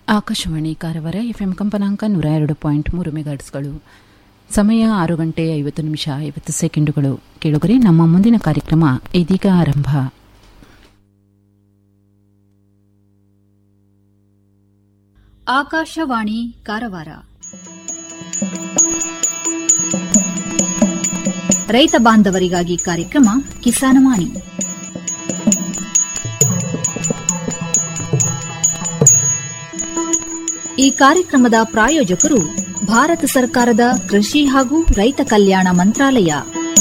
Akashvani Karwar FM ಕಂಪನಾಂಕ ನೂರ ಎರಡು ಪಾಯಿಂಟ್ ಮೂರು ಮೆಗಾಟ್ಸ್ಗಳು ಸಮಯ ಆರು ಗಂಟೆ ಐವತ್ತು ನಿಮಿಷ ಐವತ್ತು ಸೆಕೆಂಡುಗಳು ಕೇಳುಗರೆ ನಮ್ಮ ಮುಂದಿನ ಕಾರ್ಯಕ್ರಮ ಇದೀಗ ಆರಂಭ ಆಕಾಶವಾಣಿ ಕಾರವಾರ ರೈತ ಬಾಂಧವರಿಗಾಗಿ ಕಾರ್ಯಕ್ರಮ ಕಿಸಾನವಾಣಿ ಈ ಕಾರ್ಯಕ್ರಮದ ಪ್ರಾಯೋಜಕರು ಭಾರತ ಸರ್ಕಾರದ ಕೃಷಿ ಹಾಗೂ ರೈತ ಕಲ್ಯಾಣ ಮಂತ್ರಾಲಯ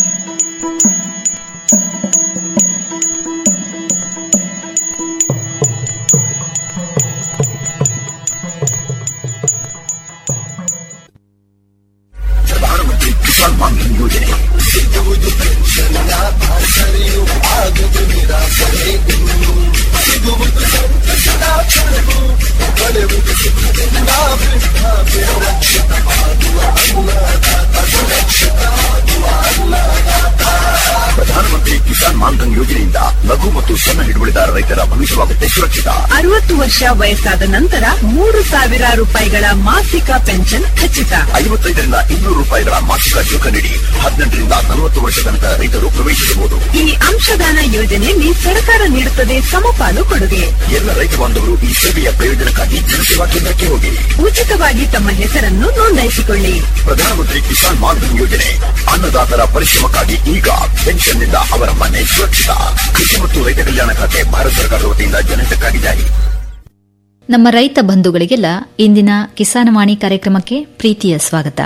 ಪ್ರಧಾನಮಂತ್ರಿ ಕಿಸಾನ್ ಮಾನ್ಧನ್ ಯೋಜನೆ ಸಿಗುವುದು ಪೆನ್ಷನ್ ಆಸರೆಯು ಆಗದು ನಿರಾಸರೆ ಸಿಗುವುದು ಸಂತಸದ ಕ್ಷಣವು ಪಡೆಯುವುದು ಸುಖದಿಂದ ವೃದ್ಧಾಪ್ಯ ರಕ್ಷಿತ ಆಗುವ ಅನ್ನದಾತ ಸುರಕ್ಷಿತ ಆಗುವ ಅನ್ನದಾತ ಪ್ರಧಾನಮಂತ್ರಿ ಕಿಸಾನ್ ಮಾನ್ಧನ್ ಯೋಜನೆಯಿಂದ ಲಘು ಮತ್ತು ಸಣ್ಣ ಹಿಡುವಳಿದಾರ ರೈತರ ಭವಿಷ್ಯವಾಗುತ್ತೆ ಸುರಕ್ಷಿತ ಅರವತ್ತು ವರ್ಷ ವಯಸ್ಸಾದ ನಂತರ ಮೂರು ಸಾವಿರ ರೂಪಾಯಿಗಳ ಮಾಸಿಕ ಪೆನ್ಷನ್ ಖಚಿತ ಐವತ್ತೈದರಿಂದ ಇನ್ನೂರು ರೂಪಾಯಿಗಳ ಮಾಸಿಕ ಶುಲ್ಕ ನೀಡಿ ಹದಿನೆಂಟರಿಂದ ನಲವತ್ತು ವರ್ಷ ತನಕ ರೈತರು ಪ್ರವೇಶಿಸಬಹುದು ಈ ಅಂಶದಾನ ಯೋಜನೆಯಲ್ಲಿ ಸರ್ಕಾರ ನೀಡುತ್ತದೆ ಸಮಪಾಲು ಕೊಡುಗೆ ಎಲ್ಲ ರೈತ ಬಾಂಧವರು ಈ ಸೇವೆಯ ಪ್ರಯೋಜನಕ್ಕಾಗಿ ಜನಸೇವಾ ಕೇಂದ್ರಕ್ಕೆ ಹೋಗಿ ಉಚಿತವಾಗಿ ತಮ್ಮ ಹೆಸರನ್ನು ನೋಂದಾಯಿಸಿಕೊಳ್ಳಿ ಪ್ರಧಾನಮಂತ್ರಿ ಕಿಸಾನ್ ಮಾನ್ಧನ್ ಯೋಜನೆ ಅನ್ನದಾತರ ಪರಿಶ್ರಮಕ್ಕಾಗಿ ಈಗ ಪೆನ್ಷನ್ನಿಂದ ಅವರ ಮನೆ ಸುರಕ್ಷಿತ ಕೃಷಿ ಮತ್ತು ರೈತ ಕಲ್ಯಾಣ ಖಾತೆ ಭಾರತ ಸರ್ಕಾರದ ವತಿಯಿಂದ ಜನಹಿತಕ್ಕಾಗಿ ಜಾರಿ ನಮ್ಮ ರೈತ ಬಂಧುಗಳಿಗೆಲ್ಲ ಇಂದಿನ ಕಿಸಾನವಾಣಿ ಕಾರ್ಯಕ್ರಮಕ್ಕೆ ಪ್ರೀತಿಯ ಸ್ವಾಗತ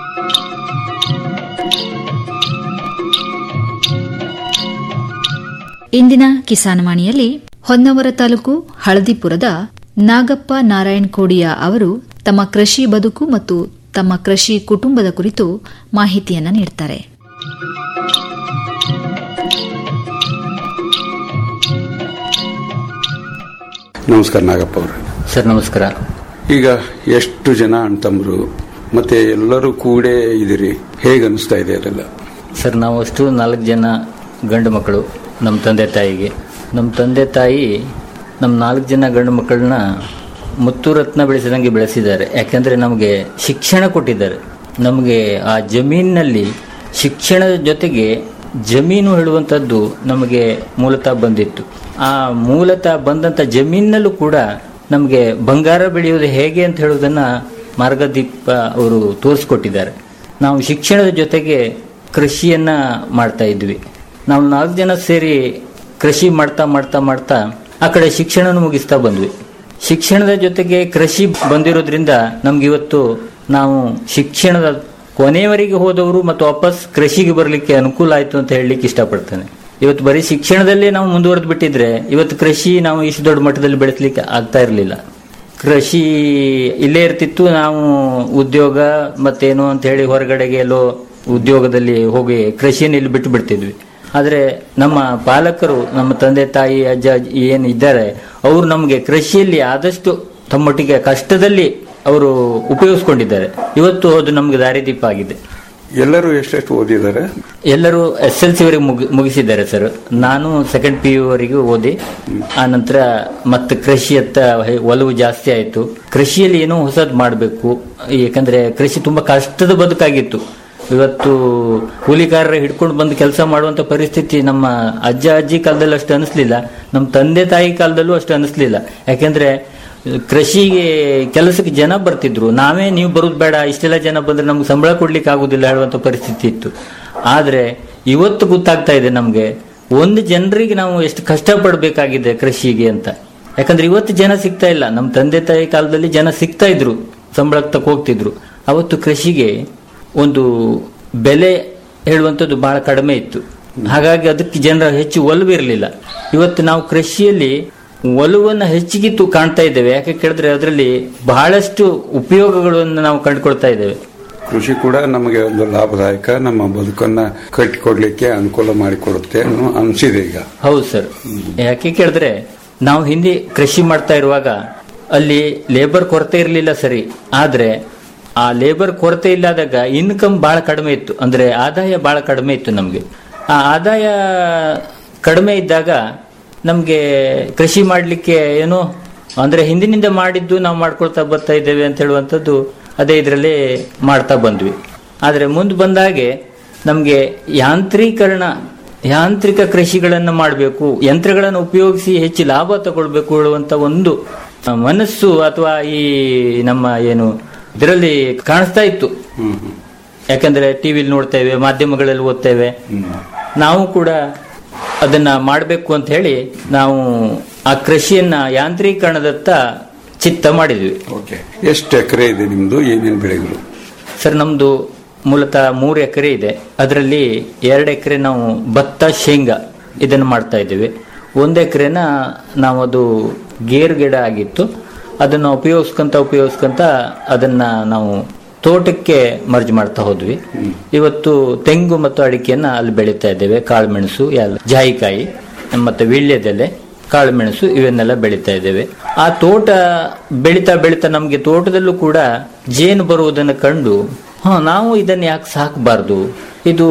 ಇಂದಿನ ಕಿಸಾನವಾಣಿಯಲ್ಲಿ ಹೊನ್ನವರ ತಾಲೂಕು ಹಳದಿಪುರದ ನಾಗಪ್ಪ ನಾರಾಯಣ್ ಕೋಡಿಯ ಅವರು ತಮ್ಮ ಕೃಷಿ ಬದುಕು ಮತ್ತು ತಮ್ಮ ಕೃಷಿ ಕುಟುಂಬದ ಕುರಿತು ಮಾಹಿತಿಯನ್ನ ನೀಡುತ್ತಾರೆ ನಮಸ್ಕಾರ ನಾಗಪ್ಪ ಅವರು ಸರ್ ನಮಸ್ಕಾರ ಈಗ ಎಷ್ಟು ಜನ ಅಣ್ತಂಬ್ರು ಮತ್ತೆ ಎಲ್ಲರೂ ಕೂಡೇ ಇದಿರಿ ಹೇಗೆ ಅನಿಸ್ತಾ ಇದೆ ಅದೆಲ್ಲ ಸರ್ ನಾವು ಅಷ್ಟು ನಾಲ್ಕು ಜನ ಗಂಡು ಮಕ್ಕಳು ನಮ್ಮ ತಂದೆ ತಾಯಿಗೆ ನಮ್ಮ ತಂದೆ ತಾಯಿ ನಮ್ಮ ನಾಲ್ಕು ಜನ ಗಂಡು ಮಕ್ಕಳನ್ನ ಮುತ್ತು ರತ್ನ ಬೆಳೆಸಿದಂಗೆ ಬೆಳೆಸಿದ್ದಾರೆ ಯಾಕೆಂದರೆ ನಮಗೆ ಶಿಕ್ಷಣ ಕೊಟ್ಟಿದ್ದಾರೆ ನಮಗೆ ಆ ಜಮೀನಿನಲ್ಲಿ ಶಿಕ್ಷಣದ ಜೊತೆಗೆ ಜಮೀನು ಹೇಳುವಂಥದ್ದು ನಮಗೆ ಮೂಲತಃ ಬಂದಿತ್ತು ಆ ಮೂಲತಃ ಬಂದಂಥ ಜಮೀನಿನಲ್ಲೂ ಕೂಡ ನಮಗೆ ಬಂಗಾರ ಬೆಳೆಯುವುದು ಹೇಗೆ ಅಂತ ಹೇಳುವುದನ್ನು ಮಾರ್ಗದೀಪ ಅವರು ತೋರಿಸ್ಕೊಟ್ಟಿದ್ದಾರೆ ನಾವು ಶಿಕ್ಷಣದ ಜೊತೆಗೆ ಕೃಷಿಯನ್ನ ಮಾಡ್ತಾ ಇದ್ವಿ ನಾವು ನಾಲ್ಕು ಜನ ಸೇರಿ ಕೃಷಿ ಮಾಡ್ತಾ ಮಾಡ್ತಾ ಮಾಡ್ತಾ ಆ ಕಡೆ ಶಿಕ್ಷಣ ಮುಗಿಸ್ತಾ ಬಂದ್ವಿ ಶಿಕ್ಷಣದ ಜೊತೆಗೆ ಕೃಷಿ ಬಂದಿರೋದ್ರಿಂದ ನಮ್ಗೆ ಇವತ್ತು ನಾವು ಶಿಕ್ಷಣದ ಕೊನೆಯವರೆಗೆ ಹೋದವರು ಮತ್ತು ವಾಪಸ್ ಕೃಷಿಗೆ ಬರಲಿಕ್ಕೆ ಅನುಕೂಲ ಆಯ್ತು ಅಂತ ಹೇಳಲಿಕ್ಕೆ ಇಷ್ಟಪಡ್ತೇನೆ ಇವತ್ತು ಬರೀ ಶಿಕ್ಷಣದಲ್ಲೇ ನಾವು ಮುಂದುವರೆದು ಬಿಟ್ಟಿದ್ರೆ ಇವತ್ತು ಕೃಷಿ ನಾವು ಇಷ್ಟು ದೊಡ್ಡ ಮಟ್ಟದಲ್ಲಿ ಬೆಳೆಸಲಿಕ್ಕೆ ಆಗ್ತಾ ಇರಲಿಲ್ಲ ಕೃಷಿ ಇಲ್ಲೇ ಇರ್ತಿತ್ತು ನಾವು ಉದ್ಯೋಗ ಮತ್ತೇನು ಅಂತ ಹೇಳಿ ಹೊರಗಡೆಗೆ ಎಲ್ಲೋ ಉದ್ಯೋಗದಲ್ಲಿ ಹೋಗಿ ಕೃಷಿಯನ್ನು ಇಲ್ಲಿ ಬಿಟ್ಟು ಬಿಡ್ತಿದ್ವಿ ಆದರೆ ನಮ್ಮ ಪಾಲಕರು ನಮ್ಮ ತಂದೆ ತಾಯಿ ಅಜ್ಜ ಅಜ್ಜಿ ಏನು ಇದ್ದಾರೆ ಅವರು ನಮಗೆ ಕೃಷಿಯಲ್ಲಿ ಆದಷ್ಟು ತಮ್ಮೊಟ್ಟಿಗೆ ಕಷ್ಟದಲ್ಲಿ ಅವರು ಉಪಯೋಗಿಸ್ಕೊಂಡಿದ್ದಾರೆ ಇವತ್ತು ಅದು ನಮಗೆ ದಾರಿದೀಪ ಆಗಿದೆ ಎಲ್ಲರೂ ಎಷ್ಟೆಷ್ಟು ಓದಿದ್ದಾರೆ ಎಲ್ಲರೂ ಎಸ್ ಎಲ್ ಸಿ ವರೆಗೆ ಮುಗಿ ಮುಗಿಸಿದ್ದಾರೆ ಸರ್ ನಾನು ಸೆಕೆಂಡ್ ಪಿ ಯು ವರೆಗೂ ಓದಿ ಆ ನಂತರ ಮತ್ತೆ ಕೃಷಿಯತ್ತ ಹೆ- ಒಲವು ಜಾಸ್ತಿ ಆಯಿತು ಕೃಷಿಯಲ್ಲಿ ಏನೋ ಹೊಸದು ಮಾಡಬೇಕು ಯಾಕಂದ್ರೆ ಕೃಷಿ ತುಂಬಾ ಕಷ್ಟದ ಬದುಕಾಗಿತ್ತು ಇವತ್ತು ಕೂಲಿಕಾರರ ಹಿಡ್ಕೊಂಡು ಬಂದು ಕೆಲಸ ಮಾಡುವಂತ ಪರಿಸ್ಥಿತಿ ನಮ್ಮ ಅಜ್ಜ ಅಜ್ಜಿ ಕಾಲದಲ್ಲಿ ಅಷ್ಟು ಅನಿಸ್ಲಿಲ್ಲ ನಮ್ಮ ತಂದೆ ತಾಯಿ ಕಾಲದಲ್ಲೂ ಅಷ್ಟು ಅನಿಸ್ಲಿಲ್ಲ ಯಾಕೆಂದ್ರೆ ಕೃಷಿಗೆ ಕೆಲಸಕ್ಕೆ ಜನ ಬರ್ತಿದ್ರು ನಾವೇ ನೀವು ಬರೋದು ಬೇಡ ಇಷ್ಟೆಲ್ಲ ಜನ ಬಂದ್ರೆ ನಮ್ಗೆ ಸಂಬಳ ಕೊಡ್ಲಿಕ್ಕೆ ಆಗುದಿಲ್ಲ ಹೇಳುವಂತ ಪರಿಸ್ಥಿತಿ ಇತ್ತು ಆದ್ರೆ ಇವತ್ತು ಗೊತ್ತಾಗ್ತಾ ಇದೆ ನಮ್ಗೆ ಒಂದು ಜನರಿಗೆ ನಾವು ಎಷ್ಟು ಕಷ್ಟಪಡಬೇಕಾಗಿದೆ ಕೃಷಿಗೆ ಅಂತ ಯಾಕಂದ್ರೆ ಇವತ್ತು ಜನ ಸಿಗ್ತಾ ಇಲ್ಲ ನಮ್ಮ ತಂದೆ ತಾಯಿ ಕಾಲದಲ್ಲಿ ಜನ ಸಿಗ್ತಾ ಇದ್ರು ಸಂಬಳಕ್ಕೆ ತಕ್ಕ ಹೋಗ್ತಿದ್ರು ಅವತ್ತು ಕೃಷಿಗೆ ಒಂದು ಬೆಲೆ ಹೇಳುವಂಥದ್ದು ಬಹಳ ಕಡಿಮೆ ಇತ್ತು ಹಾಗಾಗಿ ಅದಕ್ಕೆ ಜನರ ಹೆಚ್ಚು ಒಲವು ಇರಲಿಲ್ಲ ಇವತ್ತು ನಾವು ಕೃಷಿಯಲ್ಲಿ ಒಲವನ್ನು ಹೆಚ್ಚಿಗೆ ತು- ಕಾಣ್ತಾ ಇದ್ದೇವೆ ಯಾಕೆ ಕೇಳಿದ್ರೆ ಅದರಲ್ಲಿ ಬಹಳಷ್ಟು ಉಪಯೋಗಗಳನ್ನು ನಾವು ಕಂಡುಕೊಳ್ತಾ ಇದ್ದೇವೆ ಕೃಷಿ ಕೂಡ ನಮಗೆ ಒಂದು ಲಾಭದಾಯಕ ನಮ್ಮ ಬದುಕನ್ನ ಕಟ್ಟಿಕೊಡ್ಲಿಕ್ಕೆ ಅನುಕೂಲ ಮಾಡಿಕೊಡುತ್ತೆ ಅನ್ನೋ ಅನ್ಸಿದೆ ಈಗ ಹೌದು ಸರ್ ಯಾಕೆ ಕೇಳಿದ್ರೆ ನಾವು ಹಿಂದೆ ಕೃಷಿ ಮಾಡ್ತಾ ಇರುವಾಗ ಅಲ್ಲಿ ಲೇಬರ್ ಕೊರತೆ ಇರಲಿಲ್ಲ ಸರಿ ಆದ್ರೆ ಆ ಲೇಬರ್ ಕೊರತೆ ಇಲ್ಲದಾಗ ಇನ್ಕಮ್ ಬಹಳ ಕಡಿಮೆ ಇತ್ತು ಅಂದ್ರೆ ಆದಾಯ ಬಹಳ ಕಡಿಮೆ ಇತ್ತು ನಮಗೆ ಆ ಆದಾಯ ಕಡಿಮೆ ಇದ್ದಾಗ ನಮಗೆ ಕೃಷಿ ಮಾಡಲಿಕ್ಕೆ ಏನೋ ಅಂದ್ರೆ ಹಿಂದಿನಿಂದ ಮಾಡಿದ್ದು ನಾವು ಮಾಡ್ಕೊಳ್ತಾ ಬರ್ತಾ ಇದ್ದೇವೆ ಅಂತ ಹೇಳುವಂಥದ್ದು ಅದೇ ಇದರಲ್ಲೇ ಮಾಡ್ತಾ ಬಂದ್ವಿ ಆದರೆ ಮುಂದೆ ಬಂದಾಗೆ ನಮಗೆ ಯಾಂತ್ರೀಕರಣ ಯಾಂತ್ರಿಕ ಕೃಷಿಗಳನ್ನು ಮಾಡಬೇಕು ಯಂತ್ರಗಳನ್ನು ಉಪಯೋಗಿಸಿ ಹೆಚ್ಚು ಲಾಭ ತಗೊಳ್ಬೇಕು ಹೇಳುವಂತ ಒಂದು ಆ, ಮನಸ್ಸು ಅಥವಾ ಈ ನಮ್ಮ ಏನು ಇದರಲ್ಲಿ ಕಾಣಿಸ್ತಾ ಇತ್ತು ಯಾಕಂದ್ರೆ ಟಿವಿಲಿ ನೋಡ್ತೇವೆ ಮಾಧ್ಯಮಗಳಲ್ಲಿ ಓದ್ತೇವೆ ನಾವು ಕೂಡ ಅದನ್ನ ಮಾಡಬೇಕು ಅಂತ ಹೇಳಿ ನಾವು ಆ ಕೃಷಿಯನ್ನ ಯಾಂತ್ರೀಕರಣದತ್ತ ಚಿತ್ತ ಮಾಡಿದ್ವಿ ಓಕೆ ಎಷ್ಟು ಎಕರೆ ಇದೆ ನಿಮ್ದು ಏನೇನು ಬೆಳೆಗಳು ಸರ್ ನಮ್ದು ಮೂಲತಃ ಮೂರು ಎಕರೆ ಇದೆ ಅದರಲ್ಲಿ ಎರಡು ಎಕರೆ ನಾವು ಭತ್ತ ಶೇಂಗಾ ಇದನ್ನು ಮಾಡ್ತಾ ಇದ್ದೇವೆ ಒಂದು ಎಕರೆನ ನಾವು ಅದು ಗೇರು ಗಿಡ ಆಗಿತ್ತು ಅದನ್ನು ಉಪಯೋಗಿಸ್ಕೊಂತ ಉಪಯೋಗಿಸ್ಕೊಂತ ಅದನ್ನ ನಾವು ತೋಟಕ್ಕೆ ಮರ್ಜ್ ಮಾಡ್ತಾ ಹೋದ್ವಿ ಇವತ್ತು ತೆಂಗು ಮತ್ತು ಅಡಿಕೆಯನ್ನ ಅಲ್ಲಿ ಬೆಳೀತಾ ಇದ್ದೇವೆ ಕಾಳುಮೆಣಸು ಎಲ್ಲ ಜಾಯಿಕಾಯಿ ಮತ್ತೆ ವೀಳ್ಯದೆಲೆ ಕಾಳುಮೆಣಸು ಇವನ್ನೆಲ್ಲ ಬೆಳೀತಾ ಇದ್ದೇವೆ ಆ ತೋಟ ಬೆಳೀತಾ ಬೆಳೀತಾ ನಮಗೆ ತೋಟದಲ್ಲೂ ಕೂಡ ಜೇನು ಬರುವುದನ್ನು ಕಂಡು ಹಾ ನಾವು ಇದನ್ನ ಯಾಕೆ ಸಾಕಬಾರ್ದು ಇದು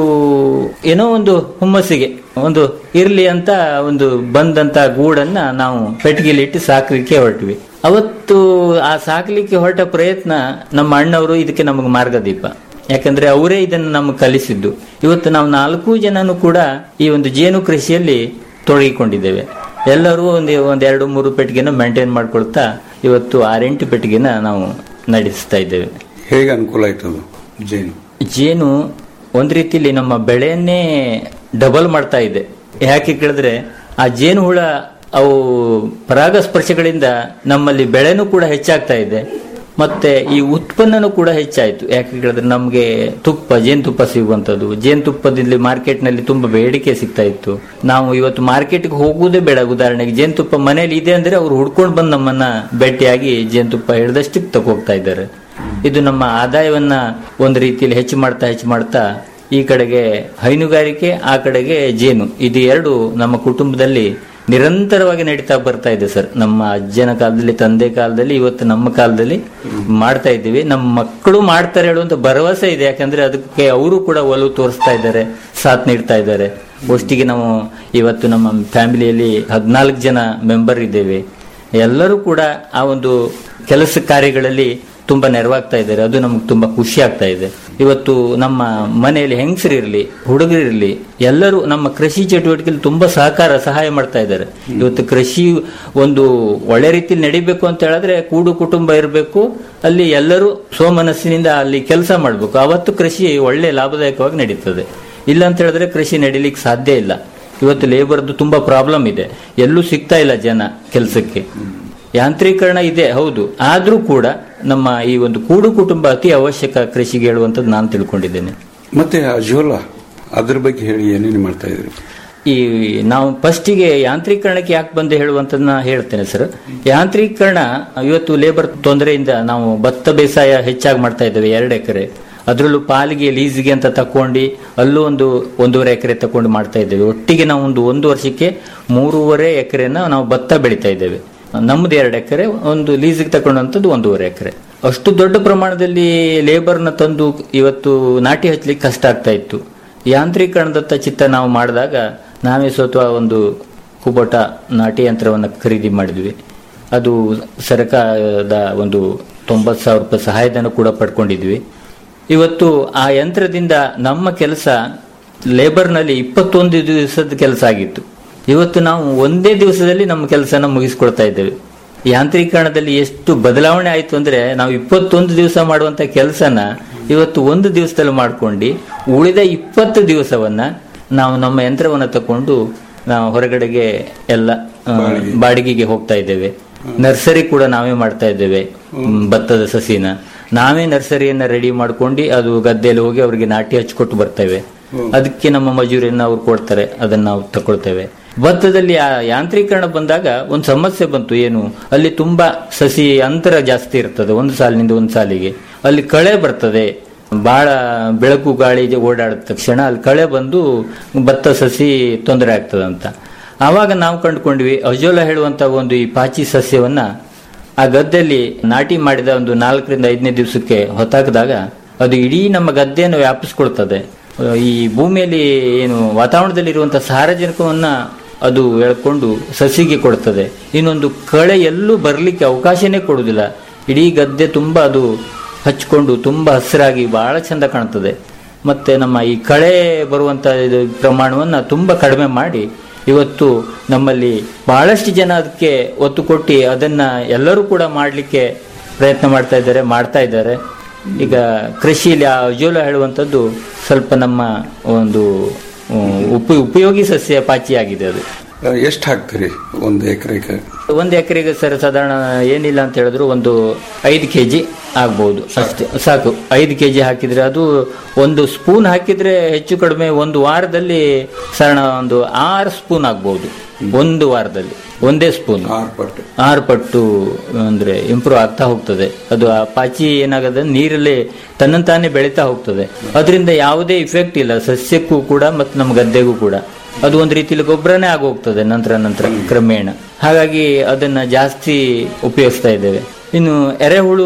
ಏನೋ ಒಂದು ಹುಮ್ಮಸ್ಸಿಗೆ ಒಂದು ಇರ್ಲಿ ಅಂತ ಒಂದು ಬಂದಂತ ಗೂಡನ್ನ ನಾವು ಪೆಟ್ಟಿಗೆಲಿ ಇಟ್ಟು ಸಾಕಲಿಕ್ಕೆ ಹೊರಟ್ವಿ ಅವತ್ತು ಆ ಸಾಕಲಿಕ್ಕೆ ಹೊರಟ ಪ್ರಯತ್ನ ನಮ್ಮ ಅಣ್ಣವರು ಇದಕ್ಕೆ ನಮಗೆ ಮಾರ್ಗದೀಪ ಯಾಕಂದ್ರೆ ಅವರೇ ಇದನ್ನು ನಮಗೆ ಕಲಿಸಿದ್ದು ಇವತ್ತು ನಾವು ನಾಲ್ಕು ಜನನು ಕೂಡ ಈ ಒಂದು ಜೇನು ಕೃಷಿಯಲ್ಲಿ ತೊಡಗಿಕೊಂಡಿದ್ದೇವೆ ಎಲ್ಲರೂ ಒಂದು ಒಂದ್ ಎರಡು ಮೂರು ಪೆಟ್ಟಿಗೆನ ಮೇಂಟೈನ್ ಮಾಡ್ಕೊಳ್ತಾ ಇವತ್ತು ಆರೆಂಟು ಪೆಟ್ಟಿಗೆನ ನಾವು ನಡೆಸ್ತಾ ಇದ್ದೇವೆ ಹೇಗೆ ಅನುಕೂಲ ಆಯ್ತದು ಜೇನು ಜೇನು ಒಂದ್ ರೀತಿಲಿ ನಮ್ಮ ಬೆಳೆಯನ್ನೇ ಡಬಲ್ ಮಾಡ್ತಾ ಇದೆ ಯಾಕೆ ಕೇಳಿದ್ರೆ ಆ ಜೇನು ಹುಳ ಅವು ಪರಾಗಸ್ಪರ್ಶಗಳಿಂದ ನಮ್ಮಲ್ಲಿ ಬೆಳೆನೂ ಕೂಡ ಹೆಚ್ಚಾಗ್ತಾ ಇದೆ ಮತ್ತೆ ಈ ಉತ್ಪನ್ನನೂ ಕೂಡ ಹೆಚ್ಚಾಯ್ತು ಯಾಕೆ ಕೇಳಿದ್ರೆ ನಮಗೆ ತುಪ್ಪ ಜೇನುತುಪ್ಪ ಸಿಗುವಂಥದ್ದು ಜೇನುತುಪ್ಪದಲ್ಲಿ ಮಾರ್ಕೆಟ್ನಲ್ಲಿ ತುಂಬಾ ಬೇಡಿಕೆ ಸಿಗ್ತಾ ಇತ್ತು ನಾವು ಇವತ್ತು ಮಾರ್ಕೆಟ್ಗೆ ಹೋಗುವುದೇ ಬೇಡ ಉದಾಹರಣೆಗೆ ಜೇನುತುಪ್ಪ ಮನೇಲಿ ಇದೆ ಅಂದ್ರೆ ಅವ್ರು ಹುಡ್ಕೊಂಡು ಬಂದು ನಮ್ಮನ್ನ ಭೇಟಿಯಾಗಿ ಜೇನುತುಪ್ಪ ಹಿಡ್ದಷ್ಟಕ್ಕೆ ತಗೋಗ್ತಾ ಇದ್ದಾರೆ ಇದು ನಮ್ಮ ಆದಾಯವನ್ನ ಒಂದು ರೀತಿಯಲ್ಲಿ ಹೆಚ್ಚು ಮಾಡ್ತಾ ಹೆಚ್ಚು ಮಾಡ್ತಾ ಈ ಕಡೆಗೆ ಹೈನುಗಾರಿಕೆ ಆ ಕಡೆಗೆ ಜೇನು ಇದು ಎರಡು ನಮ್ಮ ಕುಟುಂಬದಲ್ಲಿ ನಿರಂತರವಾಗಿ ನಡೀತಾ ಬರ್ತಾ ಇದೆ ಸರ್ ನಮ್ಮ ಅಜ್ಜನ ಕಾಲದಲ್ಲಿ ತಂದೆ ಕಾಲದಲ್ಲಿ ಇವತ್ತು ನಮ್ಮ ಕಾಲದಲ್ಲಿ ಮಾಡ್ತಾ ಇದ್ದೀವಿ ನಮ್ಮ ಮಕ್ಕಳು ಮಾಡ್ತಾರೆ ಹೇಳುವಂತ ಭರವಸೆ ಇದೆ ಯಾಕಂದ್ರೆ ಅದಕ್ಕೆ ಅವರು ಕೂಡ ಒಲವು ತೋರಿಸ್ತಾ ಇದ್ದಾರೆ ಸಾಥ್ ನೀಡ್ತಾ ಇದ್ದಾರೆ ಒಟ್ಟಿಗೆ ನಾವು ಇವತ್ತು ನಮ್ಮ ಫ್ಯಾಮಿಲಿಯಲ್ಲಿ ಹದಿನಾಲ್ಕು ಜನ ಮೆಂಬರ್ ಇದ್ದೇವೆ ಎಲ್ಲರೂ ಕೂಡ ಆ ಒಂದು ಕೆಲಸ ಕಾರ್ಯಗಳಲ್ಲಿ ತುಂಬಾ ನೆರವಾಗ್ತಾ ಇದ್ದಾರೆ ಅದು ನಮ್ಗೆ ತುಂಬಾ ಖುಷಿ ಆಗ್ತಾ ಇದೆ ಇವತ್ತು ನಮ್ಮ ಮನೆಯಲ್ಲಿ ಹೆಂಗಸರಿರ್ಲಿ ಹುಡುಗರಿರ್ಲಿ ಎಲ್ಲರೂ ನಮ್ಮ ಕೃಷಿ ಚಟುವಟಿಕೆಯಲ್ಲಿ ತುಂಬಾ ಸಹಕಾರ ಸಹಾಯ ಮಾಡ್ತಾ ಇದ್ದಾರೆ ಇವತ್ತು ಕೃಷಿ ಒಂದು ಒಳ್ಳೆ ರೀತಿಯಲ್ಲಿ ನಡಿಬೇಕು ಅಂತ ಹೇಳಿದ್ರೆ ಕೂಡು ಕುಟುಂಬ ಇರಬೇಕು ಅಲ್ಲಿ ಎಲ್ಲರೂ ಸ್ವಮನಸ್ಸಿನಿಂದ ಅಲ್ಲಿ ಕೆಲಸ ಮಾಡಬೇಕು ಅವತ್ತು ಕೃಷಿ ಒಳ್ಳೆ ಲಾಭದಾಯಕವಾಗಿ ನಡೀತದೆ ಇಲ್ಲ ಅಂತ ಹೇಳಿದ್ರೆ ಕೃಷಿ ನಡೀಲಿಕ್ಕೆ ಸಾಧ್ಯ ಇಲ್ಲ ಇವತ್ತು ಲೇಬರ್ದು ತುಂಬಾ ಪ್ರಾಬ್ಲಮ್ ಇದೆ ಎಲ್ಲೂ ಸಿಗ್ತಾ ಇಲ್ಲ ಜನ ಕೆಲಸಕ್ಕೆ ಯಾಂತ್ರೀಕರಣ ಇದೆ ಹೌದು ಆದ್ರೂ ಕೂಡ ನಮ್ಮ ಈ ಒಂದು ಕೂಡು ಕುಟುಂಬ ಅತಿ ಅವಶ್ಯಕ ಕೃಷಿಗೆ ಹೇಳುವಂಥದ್ದು ನಾನು ತಿಳ್ಕೊಂಡಿದ್ದೇನೆ ಮತ್ತೆ ಅಜೋಲಾ ಅದ್ರ ಬಗ್ಗೆ ಹೇಳಿ ಏನೇನು ಮಾಡ್ತಾ ಇದ್ರಿ ಈ ನಾವು ಫಸ್ಟಿಗೆ ಯಾಂತ್ರೀಕರಣಕ್ಕೆ ಯಾಕೆ ಬಂದು ಹೇಳುವಂತದನ್ನ ಹೇಳ್ತೇನೆ ಸರ್ ಯಾಂತ್ರೀಕರಣ ಇವತ್ತು ಲೇಬರ್ ತೊಂದರೆಯಿಂದ ನಾವು ಭತ್ತ ಬೇಸಾಯ ಹೆಚ್ಚಾಗಿ ಮಾಡ್ತಾ ಇದ್ದೇವೆ ಎರಡು ಎಕರೆ ಅದರಲ್ಲೂ ಪಾಲಿಗೆ ಲೀಸ್ಗೆ ಅಂತ ತಕೊಂಡು ಅಲ್ಲೂ ಒಂದು ಒಂದೂವರೆ ಎಕರೆ ತಕೊಂಡು ಮಾಡ್ತಾ ಇದ್ದೇವೆ ಒಟ್ಟಿಗೆ ನಾವು ಒಂದು ಒಂದು ವರ್ಷಕ್ಕೆ ಮೂರುವರೆ ಎಕರೆನ ನಾವು ಭತ್ತ ಬೆಳಿತಾ ಇದ್ದೇವೆ ನಮ್ದು ಎರಡು ಎಕರೆ ಒಂದು ಲೀಸಿಗೆ ತಗೊಂಡಂಥದ್ದು ಒಂದೂವರೆ ಎಕರೆ ಅಷ್ಟು ದೊಡ್ಡ ಪ್ರಮಾಣದಲ್ಲಿ ಲೇಬರ್ನ ತಂದು ಇವತ್ತು ನಾಟಿ ಹಚ್ಚಲಿಕ್ಕೆ ಕಷ್ಟ ಆಗ್ತಾ ಇತ್ತು ಯಾಂತ್ರೀಕರಣದತ್ತ ಚಿತ್ತ ನಾವು ಮಾಡಿದಾಗ ನಾವೇ ಸ್ವತಃ ಒಂದು ಕುಬೋಟ ನಾಟಿ ಯಂತ್ರವನ್ನು ಖರೀದಿ ಮಾಡಿದ್ವಿ ಅದು ಸರ್ಕಾರದ ಒಂದು ತೊಂಬತ್ತು ಸಾವಿರ ರೂಪಾಯಿ ಸಹಾಯಧನ ಕೂಡ ಪಡ್ಕೊಂಡಿದ್ವಿ ಇವತ್ತು ಆ ಯಂತ್ರದಿಂದ ನಮ್ಮ ಕೆಲಸ ಲೇಬರ್ನಲ್ಲಿ ಇಪ್ಪತ್ತೊಂದು ದಿವಸದ ಕೆಲಸ ಆಗಿತ್ತು ಇವತ್ತು ನಾವು ಒಂದೇ ದಿವಸದಲ್ಲಿ ನಮ್ಮ ಕೆಲಸನ ಮುಗಿಸ್ಕೊಳ್ತಾ ಇದ್ದೇವೆ ಯಾಂತ್ರೀಕರಣದಲ್ಲಿ ಎಷ್ಟು ಬದಲಾವಣೆ ಆಯ್ತು ಅಂದ್ರೆ ನಾವು ಇಪ್ಪತ್ತೊಂದು ದಿವಸ ಮಾಡುವಂತ ಕೆಲಸನ ಇವತ್ತು ಒಂದು ದಿವಸದಲ್ಲಿ ಮಾಡ್ಕೊಂಡು ಉಳಿದ ಇಪ್ಪತ್ತು ದಿವಸವನ್ನ ನಾವು ನಮ್ಮ ಯಂತ್ರವನ್ನ ತಕೊಂಡು ನಾವು ಹೊರಗಡೆಗೆ ಎಲ್ಲ ಆ, ಬಾಡಿಗೆಗೆ ಹೋಗ್ತಾ ಇದ್ದೇವೆ ನರ್ಸರಿ ಕೂಡ ನಾವೇ ಮಾಡ್ತಾ ಇದ್ದೇವೆ ಹ್ಮ್, ಭತ್ತದ ಸಸಿನ ನಾವೇ ನರ್ಸರಿಯನ್ನ ರೆಡಿ ಮಾಡ್ಕೊಂಡು ಅದು ಗದ್ದೆಯಲ್ಲಿ ಹೋಗಿ ಅವರಿಗೆ ನಾಟಿ ಹಚ್ಕೊಟ್ಟು ಬರ್ತೇವೆ ಅದಕ್ಕೆ ನಮ್ಮ ಮಜೂರಿಯನ್ನ ಅವ್ರು ಕೊಡ್ತಾರೆ ಅದನ್ನ ನಾವು ತಕೊಳ್ತೇವೆ ಭತ್ತದಲ್ಲಿ ಆ ಯಾಂತ್ರೀಕರಣ ಬಂದಾಗ ಒಂದು ಸಮಸ್ಯೆ ಬಂತು ಏನು ಅಲ್ಲಿ ತುಂಬಾ ಸಸಿ ಅಂತರ ಜಾಸ್ತಿ ಇರ್ತದೆ ಒಂದು ಸಾಲಿನಿಂದ ಒಂದು ಸಾಲಿಗೆ ಅಲ್ಲಿ ಕಳೆ ಬರ್ತದೆ ಬಹಳ ಬೆಳಕು ಗಾಳಿ ಓಡಾಡಿದ ತಕ್ಷಣ ಅಲ್ಲಿ ಕಳೆ ಬಂದು ಭತ್ತ ಸಸಿ ತೊಂದರೆ ಆಗ್ತದೆ ಅಂತ ಆವಾಗ ನಾವು ಕಂಡುಕೊಂಡ್ವಿ ಅಜೋಲ ಹೇಳುವಂತ ಒಂದು ಈ ಪಾಚಿ ಸಸ್ಯವನ್ನ ಆ ಗದ್ದೆಯಲ್ಲಿ ನಾಟಿ ಮಾಡಿದ ಒಂದು ನಾಲ್ಕರಿಂದ ಐದನೇ ದಿವಸಕ್ಕೆ ಹೊತ್ತಾಕಿದಾಗ ಅದು ಇಡೀ ನಮ್ಮ ಗದ್ದೆಯನ್ನು ವ್ಯಾಪಿಸ್ಕೊಳ್ತದೆ ಈ ಭೂಮಿಯಲ್ಲಿ ಏನು ವಾತಾವರಣದಲ್ಲಿ ಇರುವಂತಹ ಸಾರಜನಕವನ್ನ ಅದು ಎಳ್ಕೊಂಡು ಸಸಿಗೆ ಕೊಡ್ತದೆ ಇನ್ನೊಂದು ಕಳೆ ಎಲ್ಲೂ ಬರಲಿಕ್ಕೆ ಅವಕಾಶನೇ ಕೊಡುವುದಿಲ್ಲ ಇಡೀ ಗದ್ದೆ ತುಂಬ ಅದು ಹಚ್ಕೊಂಡು ತುಂಬ ಹಸಿರಾಗಿ ಬಹಳ ಚಂದ ಕಾಣ್ತದೆ ಮತ್ತೆ ನಮ್ಮ ಈ ಕಳೆ ಬರುವಂತ ಇದು ಪ್ರಮಾಣವನ್ನು ತುಂಬ ಕಡಿಮೆ ಮಾಡಿ ಇವತ್ತು ನಮ್ಮಲ್ಲಿ ಬಹಳಷ್ಟು ಜನ ಅದಕ್ಕೆ ಒತ್ತು ಕೊಟ್ಟು ಅದನ್ನ ಎಲ್ಲರೂ ಕೂಡ ಮಾಡಲಿಕ್ಕೆ ಪ್ರಯತ್ನ ಮಾಡ್ತಾ ಇದ್ದಾರೆ ಮಾಡ್ತಾ ಇದ್ದಾರೆ ಈಗ ಕೃಷಿಯಲ್ಲಿ ಆ ಅಜೋಲ ಹೇಳುವಂಥದ್ದು ಸ್ವಲ್ಪ ನಮ್ಮ ಒಂದು ಉಮ್, ಉಪ ಉಪಯೋಗಿ ಸಸ್ಯ ಪಾಚಿಯಾಗಿದೆ ಅದು ಎಷ್ಟು ಹಾಕ್ತೀರಿ ಒಂದು ಎಕರೆಗೆ ಒಂದು ಎಕರೆಗೆ ಸರ್ ಸಾಧಾರಣ ಏನಿಲ್ಲ ಅಂತ ಹೇಳಿದ್ರು ಒಂದು ಐದು ಕೆ ಜಿ ಆಗ್ಬಹುದು ಅಷ್ಟೇ ಸಾಕು ಐದು ಕೆ ಜಿ ಹಾಕಿದ್ರೆ ಅದು ಒಂದು ಸ್ಪೂನ್ ಹಾಕಿದ್ರೆ ಹೆಚ್ಚು ಕಡಿಮೆ ಒಂದು ವಾರದಲ್ಲಿ ಸಾಧಾರಣ ಒಂದು ಆರು ಸ್ಪೂನ್ ಆಗ್ಬಹುದು ಒಂದು ವಾರದಲ್ಲಿ ಒಂದೇ ಸ್ಪೂನ್ ಆರು ಪಟ್ಟು ಆರು ಪಟ್ಟು ಅಂದ್ರೆ ಇಂಪ್ರೂವ್ ಆಗ್ತಾ ಹೋಗ್ತದೆ ಅದು ಆ ಪಾಚಿ ಏನಾಗದ ನೀರಲ್ಲಿ ತನ್ನಂತಾನೆ ಬೆಳೀತಾ ಹೋಗ್ತದೆ ಅದರಿಂದ ಯಾವುದೇ ಇಫೆಕ್ಟ್ ಇಲ್ಲ ಸಸ್ಯಕ್ಕೂ ಕೂಡ ಮತ್ತು ನಮ್ಮ ಗದ್ದೆಗೂ ಕೂಡ ಅದು ಒಂದು ರೀತಿಯಲ್ಲಿ ಗೊಬ್ಬರನೇ ಆಗೋಗ್ತದೆ ನಂತರ ನಂತರ ಕ್ರಮೇಣ ಹಾಗಾಗಿ ಅದನ್ನ ಜಾಸ್ತಿ ಉಪಯೋಗಿಸ್ತಾ ಇದ್ದೇವೆ ಇನ್ನು ಎರೆಹುಳು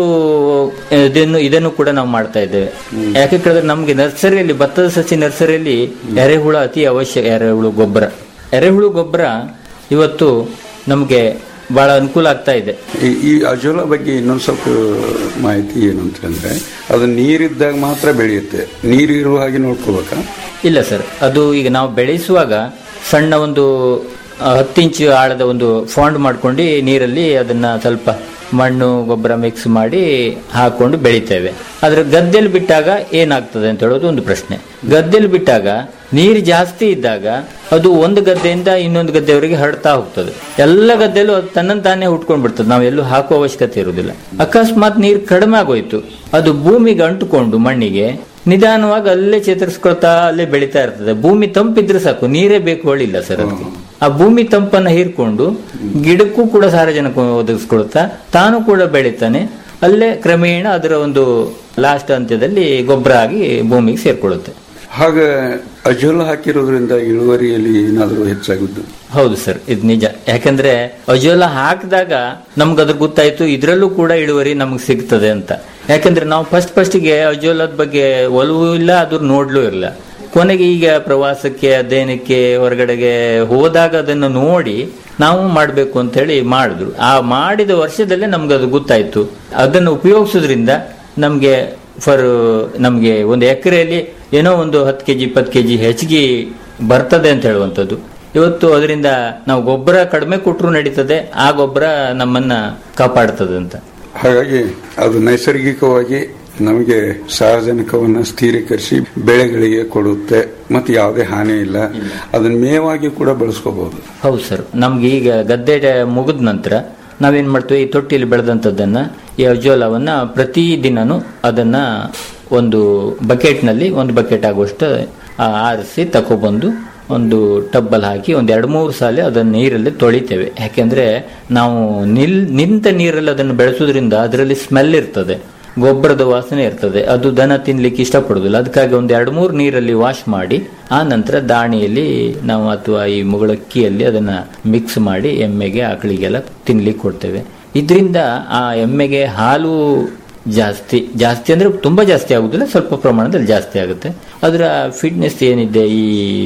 ಇದನ್ನು ಇದನ್ನು ಕೂಡ ನಾವು ಮಾಡ್ತಾ ಇದ್ದೇವೆ ಯಾಕೆ ಕೇಳಿದ್ರೆ ನಮ್ಗೆ ನರ್ಸರಿಯಲ್ಲಿ ಭತ್ತದ ಸಸಿ ನರ್ಸರಿಯಲ್ಲಿ ಎರೆಹುಳ ಅತಿ ಅವಶ್ಯಕ ಎರೆಹುಳು ಗೊಬ್ಬರ ಎರೆಹುಳು ಗೊಬ್ಬರ ಇವತ್ತು ನಮಗೆ ಬಹಳ ಅನುಕೂಲ ಆಗ್ತಾ ಇದೆ ಈ- ಈ ಅಜೋಲಾ ಬಗ್ಗೆ ಇನ್ನೊಂದು ಸ್ವಲ್ಪ ಮಾಹಿತಿ ಏನು ಅಂತಂದ್ರೆ ಅದು ನೀರಿದ್ದಾಗ ಮಾತ್ರ ಬೆಳೆಯುತ್ತೆ ನೀರಿರುವ ಹಾಗೆ ನೋಡ್ಕೋಬೇಕಾ ಇಲ್ಲ ಸರ್ ಅದು ಈಗ ನಾವು ಬೆಳೆಸುವಾಗ ಸಣ್ಣ ಒಂದು ಆ, ಹತ್ತು ಇಂಚು ಆಳದ ಒಂದು ಫಾಂಡ್ ಮಾಡ್ಕೊಂಡು ನೀರಲ್ಲಿ ಅದನ್ನ ಸ್ವಲ್ಪ ಮಣ್ಣು ಗೊಬ್ಬರ ಮಿಕ್ಸ್ ಮಾಡಿ ಹಾಕೊಂಡು ಬೆಳಿತೇವೆ ಆದ್ರೆ ಗದ್ದೆಯಲ್ಲಿ ಬಿಟ್ಟಾಗ ಏನಾಗ್ತದೆ ಅಂತ ಹೇಳೋದು ಒಂದು ಪ್ರಶ್ನೆ ಗದ್ದೆಯಲ್ಲಿ ಬಿಟ್ಟಾಗ ನೀರು ಜಾಸ್ತಿ ಇದ್ದಾಗ ಅದು ಒಂದು ಗದ್ದೆಯಿಂದ ಇನ್ನೊಂದು ಗದ್ದೆಯವರೆಗೆ ಹರಡ್ತಾ ಹೋಗ್ತದೆ ಎಲ್ಲ ಗದ್ದೆಯಲ್ಲೂ ಅದು ತನ್ನಂತಾನೇ ಹುಟ್ಕೊಂಡ್ ಬಿಡ್ತದೆ ನಾವು ಎಲ್ಲೂ ಹಾಕುವ ಅವಶ್ಯಕತೆ ಇರುವುದಿಲ್ಲ ಅಕಸ್ಮಾತ್ ನೀರು ಕಡಿಮೆ ಆಗೋಯ್ತು ಅದು ಭೂಮಿಗೆ ಅಂಟುಕೊಂಡು ಮಣ್ಣಿಗೆ ನಿಧಾನವಾಗಿ ಅಲ್ಲೇ ಚೇತರಿಸ್ಕೊಳ್ತಾ ಅಲ್ಲೇ ಬೆಳೀತಾ ಇರ್ತದೆ ಭೂಮಿ ತಂಪಿದ್ರೆ ಸಾಕು ನೀರೇ ಬೇಕು ಹೊಳಿಲ್ಲ ಸರ್ ಅದಕ್ಕೆ ಆ ಭೂಮಿ ತಂಪನ್ನ ಹೀರ್ಕೊಂಡು ಗಿಡಕ್ಕೂ ಕೂಡ ಸಾರಜನಕ ಒದಗಿಸ್ಕೊಳ್ತಾ ತಾನು ಕೂಡ ಬೆಳಿತಾನೆ ಅಲ್ಲೇ ಕ್ರಮೇಣ ಅದರ ಒಂದು ಲಾಸ್ಟ್ ಅಂತ್ಯದಲ್ಲಿ ಗೊಬ್ಬರ ಆಗಿ ಭೂಮಿಗೆ ಸೇರ್ಕೊಳ್ಳುತ್ತೆ ಹಾಗ ಅಜೋಲ ಹಾಕಿರೋದ್ರಿಂದ ಇಳುವರಿಯಲ್ಲಿ ಏನಾದರೂ ಹೆಚ್ಚಾಗುದು ಹೌದು ಸರ್ ಇದು ನಿಜ ಯಾಕಂದ್ರೆ ಅಜೋಲ ಹಾಕಿದಾಗ ನಮ್ಗೆ ಅದ್ರ ಗೊತ್ತಾಯ್ತು ಇದ್ರಲ್ಲೂ ಕೂಡ ಇಳುವರಿ ನಮ್ಗೆ ಸಿಗ್ತದೆ ಅಂತ ಯಾಕಂದ್ರೆ ನಾವು ಫಸ್ಟ್ ಫಸ್ಟ್ಗೆ ಅಜೋಲದ ಬಗ್ಗೆ ಒಲವು ಇಲ್ಲ ಅದ್ರ ನೋಡ್ಲೂ ಇಲ್ಲ ಕೊನೆಗೆ ಈಗ ಪ್ರವಾಸಕ್ಕೆ ಅಧ್ಯಯನಕ್ಕೆ ಹೊರಗಡೆಗೆ ಹೋದಾಗ ಅದನ್ನು ನೋಡಿ ನಾವು ಮಾಡಬೇಕು ಅಂತ ಹೇಳಿ ಮಾಡಿದ್ರು ಆ ಮಾಡಿದ ವರ್ಷದಲ್ಲೇ ನಮ್ಗೆ ಅದು ಗೊತ್ತಾಯ್ತು ಅದನ್ನು ಉಪಯೋಗಿಸೋದ್ರಿಂದ ನಮ್ಗೆ ಫರ್ ನಮ್ಗೆ ಒಂದು ಎಕರೆಯಲ್ಲಿ ಏನೋ ಒಂದು ಹತ್ತು ಕೆಜಿ ಇಪ್ಪತ್ತು ಕೆಜಿ ಹೆಚ್ಚಿಗೆ ಬರ್ತದೆ ಅಂತ ಹೇಳುವಂಥದ್ದು ಇವತ್ತು ಅದರಿಂದ ನಾವು ಗೊಬ್ಬರ ಕಡಿಮೆ ಕೊಟ್ಟರು ನಡೀತದೆ ಆ ಗೊಬ್ಬರ ನಮ್ಮನ್ನ ಕಾಪಾಡ್ತದೆ ಅಂತ ಹಾಗಾಗಿ ಅದು ನೈಸರ್ಗಿಕವಾಗಿ ನಮಗೆ ಸಾರಜನಕವನ್ನು ಸ್ಥಿರೀಕರಿಸಿ ಬೆಳೆಗಳಿಗೆ ಕೊಡುತ್ತೆ ಮತ್ತೆ ಯಾವುದೇ ಹಾನಿ ಇಲ್ಲ ಅದನ್ನ ಮೇವಾಗಿ ಕೂಡ ಬಳಸ್ಕೋಬಹುದು ಹೌದು ಸರ್ ನಮ್ಗೆ ಈಗ ಗದ್ದೆ ಮುಗಿದ ನಂತರ ನಾವೇನ್ ಮಾಡ್ತೀವಿ ಈ ತೊಟ್ಟಿಲಿ ಬೆಳೆದಂಥದ್ದನ್ನ ಈ ಅಜೋಲವನ್ನ ಪ್ರತಿ ದಿನನೂ ಅದನ್ನ ಒಂದು ಬಕೆಟ್ನಲ್ಲಿ ಒಂದು ಬಕೆಟ್ ಆಗುವಷ್ಟು ಆ, ಆರಿಸಿ ತಕೊಬಂದು ಒಂದು ಟಬ್ಬಲ್ಲಿ ಹಾಕಿ ಒಂದು ಎರಡು ಮೂರು ಸಾಲ ಅದನ್ನು ನೀರಲ್ಲಿ ತೊಳಿತೇವೆ ಯಾಕೆಂದ್ರೆ ನಾವು ನಿಲ್ ನಿಂತ ನೀರಲ್ಲಿ ಅದನ್ನು ಬೆಳೆಸೋದ್ರಿಂದ ಅದರಲ್ಲಿ ಸ್ಮೆಲ್ ಇರ್ತದೆ ಗೊಬ್ಬರದ ವಾಸನೆ ಇರ್ತದೆ ಅದು ದನ ತಿನ್ಲಿಕ್ಕೆ ಇಷ್ಟಪಡುದಿಲ್ಲ ಅದಕ್ಕಾಗಿ ಒಂದು ಎರಡು ಮೂರು ನೀರಲ್ಲಿ ವಾಶ್ ಮಾಡಿ ಆ ನಂತರ ದಾಣಿಯಲ್ಲಿ ನಾವು ಅಥವಾ ಈ ಮುಗಳಕ್ಕಿಯಲ್ಲಿ ಅದನ್ನ ಮಿಕ್ಸ್ ಮಾಡಿ ಎಮ್ಮೆಗೆ ಆಕಳಿಗೆಲ್ಲ ತಿನ್ಲಿಕ್ಕೆ ಕೊಡ್ತೇವೆ ಇದರಿಂದ ಆ ಎಮ್ಮೆಗೆ ಹಾಲು ಜಾಸ್ತಿ ಜಾಸ್ತಿ ಅಂದ್ರೆ ತುಂಬಾ ಜಾಸ್ತಿ ಆಗುದಿಲ್ಲ ಸ್ವಲ್ಪ ಪ್ರಮಾಣದಲ್ಲಿ ಜಾಸ್ತಿ ಆಗುತ್ತೆ ಅದರ ಫಿಟ್ನೆಸ್ ಏನಿದೆ ಈ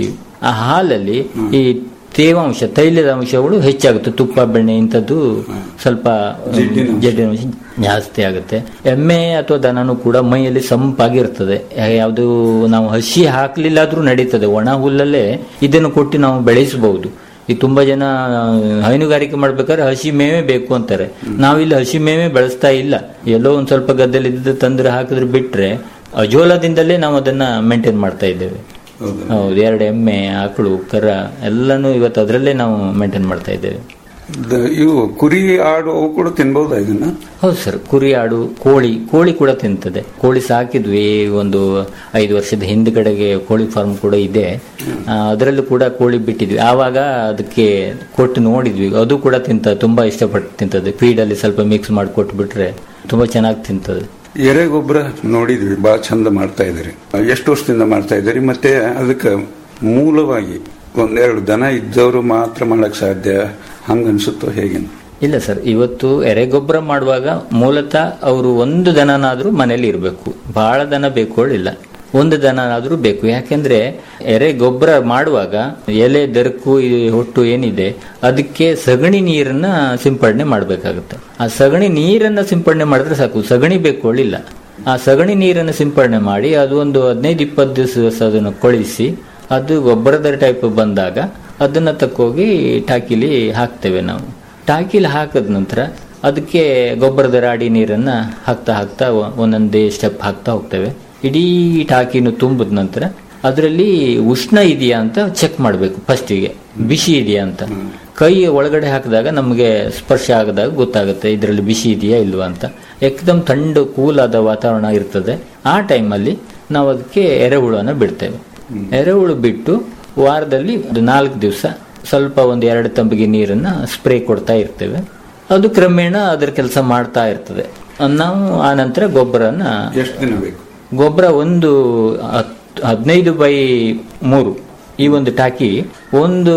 ಆ ಹಾಲಲ್ಲಿ ಈ ತೇವಾಂಶ ತೈಲದ ಅಂಶಗಳು ಹೆಚ್ಚಾಗುತ್ತೆ ತುಪ್ಪ ಬೆಣ್ಣೆ ಇಂಥದ್ದು ಸ್ವಲ್ಪ ಜಡ್ಡಿನ ಅಂಶ ಜಾಸ್ತಿ ಆಗುತ್ತೆ ಎಮ್ಮೆ ಅಥವಾ ದನನೂ ಕೂಡ ಮೈಯಲ್ಲಿ ಸಂಪಾಗಿರ್ತದೆ ಯಾವುದು ನಾವು ಹಸಿ ಹಾಕ್ಲಿಲ್ಲಾದ್ರೂ ನಡೀತದೆ ಒಣ ಹುಲ್ಲಲ್ಲೇ ಇದನ್ನು ಕೊಟ್ಟು ನಾವು ಬೆಳೆಸಬಹುದು ಈ ತುಂಬಾ ಜನ ಹೈನುಗಾರಿಕೆ ಮಾಡ್ಬೇಕಾದ್ರೆ ಹಸಿ ಮೇವೆ ಬೇಕು ಅಂತಾರೆ ನಾವಿಲ್ಲಿ ಹಸಿ ಮೇವೆ ಬೆಳೆಸ್ತಾ ಇಲ್ಲ ಎಲ್ಲೋ ಒಂದ್ ಸ್ವಲ್ಪ ಗದ್ದೆಲಿ ಇದ್ದು ತಂದ್ರೆ ಹಾಕಿದ್ರೆ ಬಿಟ್ರೆ ಅಜೋಲದಿಂದಲೇ ನಾವು ಅದನ್ನ ಮೇಂಟೈನ್ ಮಾಡ್ತಾ ಇದ್ದೇವೆ ಹೌದು ಎರಡು ಎಮ್ಮೆ ಆಕಳು ಕರ ಎಲ್ಲಾನು ಇವತ್ತು ಅದರಲ್ಲೇ ನಾವು ಮೇಂಟೈನ್ ಮಾಡ್ತಾ ಇದ್ದೇವೆ ದ- ಇವು ಕುರಿ ಆಡು ಅವು ಕೂಡ ತಿನ್ಬಹುದಾ ಇದನ್ನ ಹೌದು ಸರ್ ಕುರಿ ಆಡು ಕೋಳಿ ಕೋಳಿ ಕೂಡ ತಿಂತದೆ ಕೋಳಿ ಸಾಕಿದ್ವಿ ಒಂದು ಐದು ವರ್ಷದ ಹಿಂದ್ಗಡೆಗೆ ಕೋಳಿ ಫಾರ್ಮ್ ಕೂಡ ಇದೆ ಆ, ಅದರಲ್ಲೂ ಕೂಡ ಕೋಳಿ ಬಿಟ್ಟಿದ್ವಿ ಆವಾಗ ಅದಕ್ಕೆ ಕೊಟ್ಟು ನೋಡಿದ್ವಿ ಅದು ಕೂಡ ತಿಂತ ತುಂಬಾ ಇಷ್ಟಪಟ್ಟು ತಿಂತದೆ ಫೀಡಲ್ಲಿ ಸ್ವಲ್ಪ ಮಿಕ್ಸ್ ಮಾಡಿ ಕೊಟ್ಟು ಬಿಟ್ರೆ ತುಂಬಾ ಚೆನ್ನಾಗಿ ತಿಂತದೆ ಎರೆ ಗೊಬ್ಬರ ನೋಡಿದ್ವಿ ಬಹಳ ಚಂದ ಮಾಡ್ತಾ ಇದ್ದೀರಿ ಎಷ್ಟು ವರ್ಷದಿಂದ ಮಾಡ್ತಾ ಇದ್ದೀರಿ ಮತ್ತೆ ಅದಕ್ಕೆ ಮೂಲವಾಗಿ ಒಂದೆರಡು ದನ ಇದ್ದವರು ಮಾತ್ರ ಮಾಡಕ್ ಸಾಧ್ಯ ಹಂಗ ಅನ್ಸುತ್ತೋ ಹೇಗೆ ಇಲ್ಲ ಸರ್ ಇವತ್ತು ಎರೆಗೊಬ್ಬರ ಮಾಡುವಾಗ ಮೂಲತಃ ಅವರು ಒಂದು ದನನಾದ್ರೂ ಮನೇಲಿ ಇರಬೇಕು ಬಹಳ ದನ ಬೇಕೊಳ್ಳಿಲ್ಲ ಒಂದು ದನ ಆದ್ರೂ ಬೇಕು ಯಾಕೆಂದ್ರೆ ಎರೆ ಗೊಬ್ಬರ ಮಾಡುವಾಗ ಎಲೆ ದರ್ಕು ಈ ಹೊಟ್ಟು ಏನಿದೆ ಅದಕ್ಕೆ ಸಗಣಿ ನೀರನ್ನ ಸಿಂಪಡಣೆ ಮಾಡಬೇಕಾಗುತ್ತೆ ಆ ಸಗಣಿ ನೀರನ್ನ ಸಿಂಪಡಣೆ ಮಾಡಿದ್ರೆ ಸಾಕು ಸಗಣಿ ಬೇಕು ಆ ಸಗಣಿ ನೀರನ್ನು ಸಿಂಪಡಣೆ ಮಾಡಿ ಅದು ಒಂದು ಹದಿನೈದು ಇಪ್ಪತ್ತು ದಿವಸ ಅದನ್ನು ಕೊಳಿಸಿ ಅದು ಗೊಬ್ಬರದ ಟೈಪ್ ಬಂದಾಗ ಅದನ್ನ ತಕ್ಕೋಗಿ ಟಾಕಿಲಿ ಹಾಕ್ತೇವೆ ನಾವು ಟಾಕಿಲಿ ಹಾಕಿದ ನಂತರ ಅದಕ್ಕೆ ಗೊಬ್ಬರದ ರಾಡಿ ನೀರನ್ನ ಹಾಕ್ತಾ ಹಾಕ್ತಾ ಒ- ಒಂದೊಂದೇ ಸ್ಟೆಪ್ ಹಾಕ್ತಾ ಹೋಗ್ತೇವೆ ಇಡೀ ಟಾಕಿನ ತುಂಬಿದ ನಂತರ ಅದರಲ್ಲಿ ಉಷ್ಣ ಇದೆಯಾ ಅಂತ ಚೆಕ್ ಮಾಡಬೇಕು ಫಸ್ಟಿಗೆ ಬಿಸಿ ಇದೆಯಾ ಅಂತ ಕೈ ಒಳಗಡೆ ಹಾಕಿದಾಗ ನಮಗೆ ಸ್ಪರ್ಶ ಆಗದಾಗ ಗೊತ್ತಾಗುತ್ತೆ ಇದರಲ್ಲಿ ಬಿಸಿ ಇದೆಯಾ ಇಲ್ವಾ ಅಂತ ಏಕದಮ್ ಥಂಡು ಕೂಲ್ ಆದ ವಾತಾವರಣ ಇರ್ತದೆ ಆ ಟೈಮಲ್ಲಿ ನಾವು ಅದಕ್ಕೆ ಎರೆಹುಳನ ಬಿಡ್ತೇವೆ ಎರೆಹುಳು ಬಿಟ್ಟು ವಾರದಲ್ಲಿ ಒಂದು ನಾಲ್ಕು ದಿವಸ ಸ್ವಲ್ಪ ಒಂದು ಎರಡು ತಂಬಿಗೆ ನೀರನ್ನ ಸ್ಪ್ರೇ ಕೊಡ್ತಾ ಇರ್ತೇವೆ ಅದು ಕ್ರಮೇಣ ಅದರ ಕೆಲಸ ಮಾಡ್ತಾ ಇರ್ತದೆ ನಾವು ಆ ನಂತರ ಗೊಬ್ಬರನ ಎಷ್ಟು ದಿನ ಬೇಕು ಗೊಬ್ಬರ ಒಂದು ಹತ್- ಹದಿನೈದು ಬೈ ಮೂರು ಈ ಒಂದು ಟಾಕಿ ಒಂದು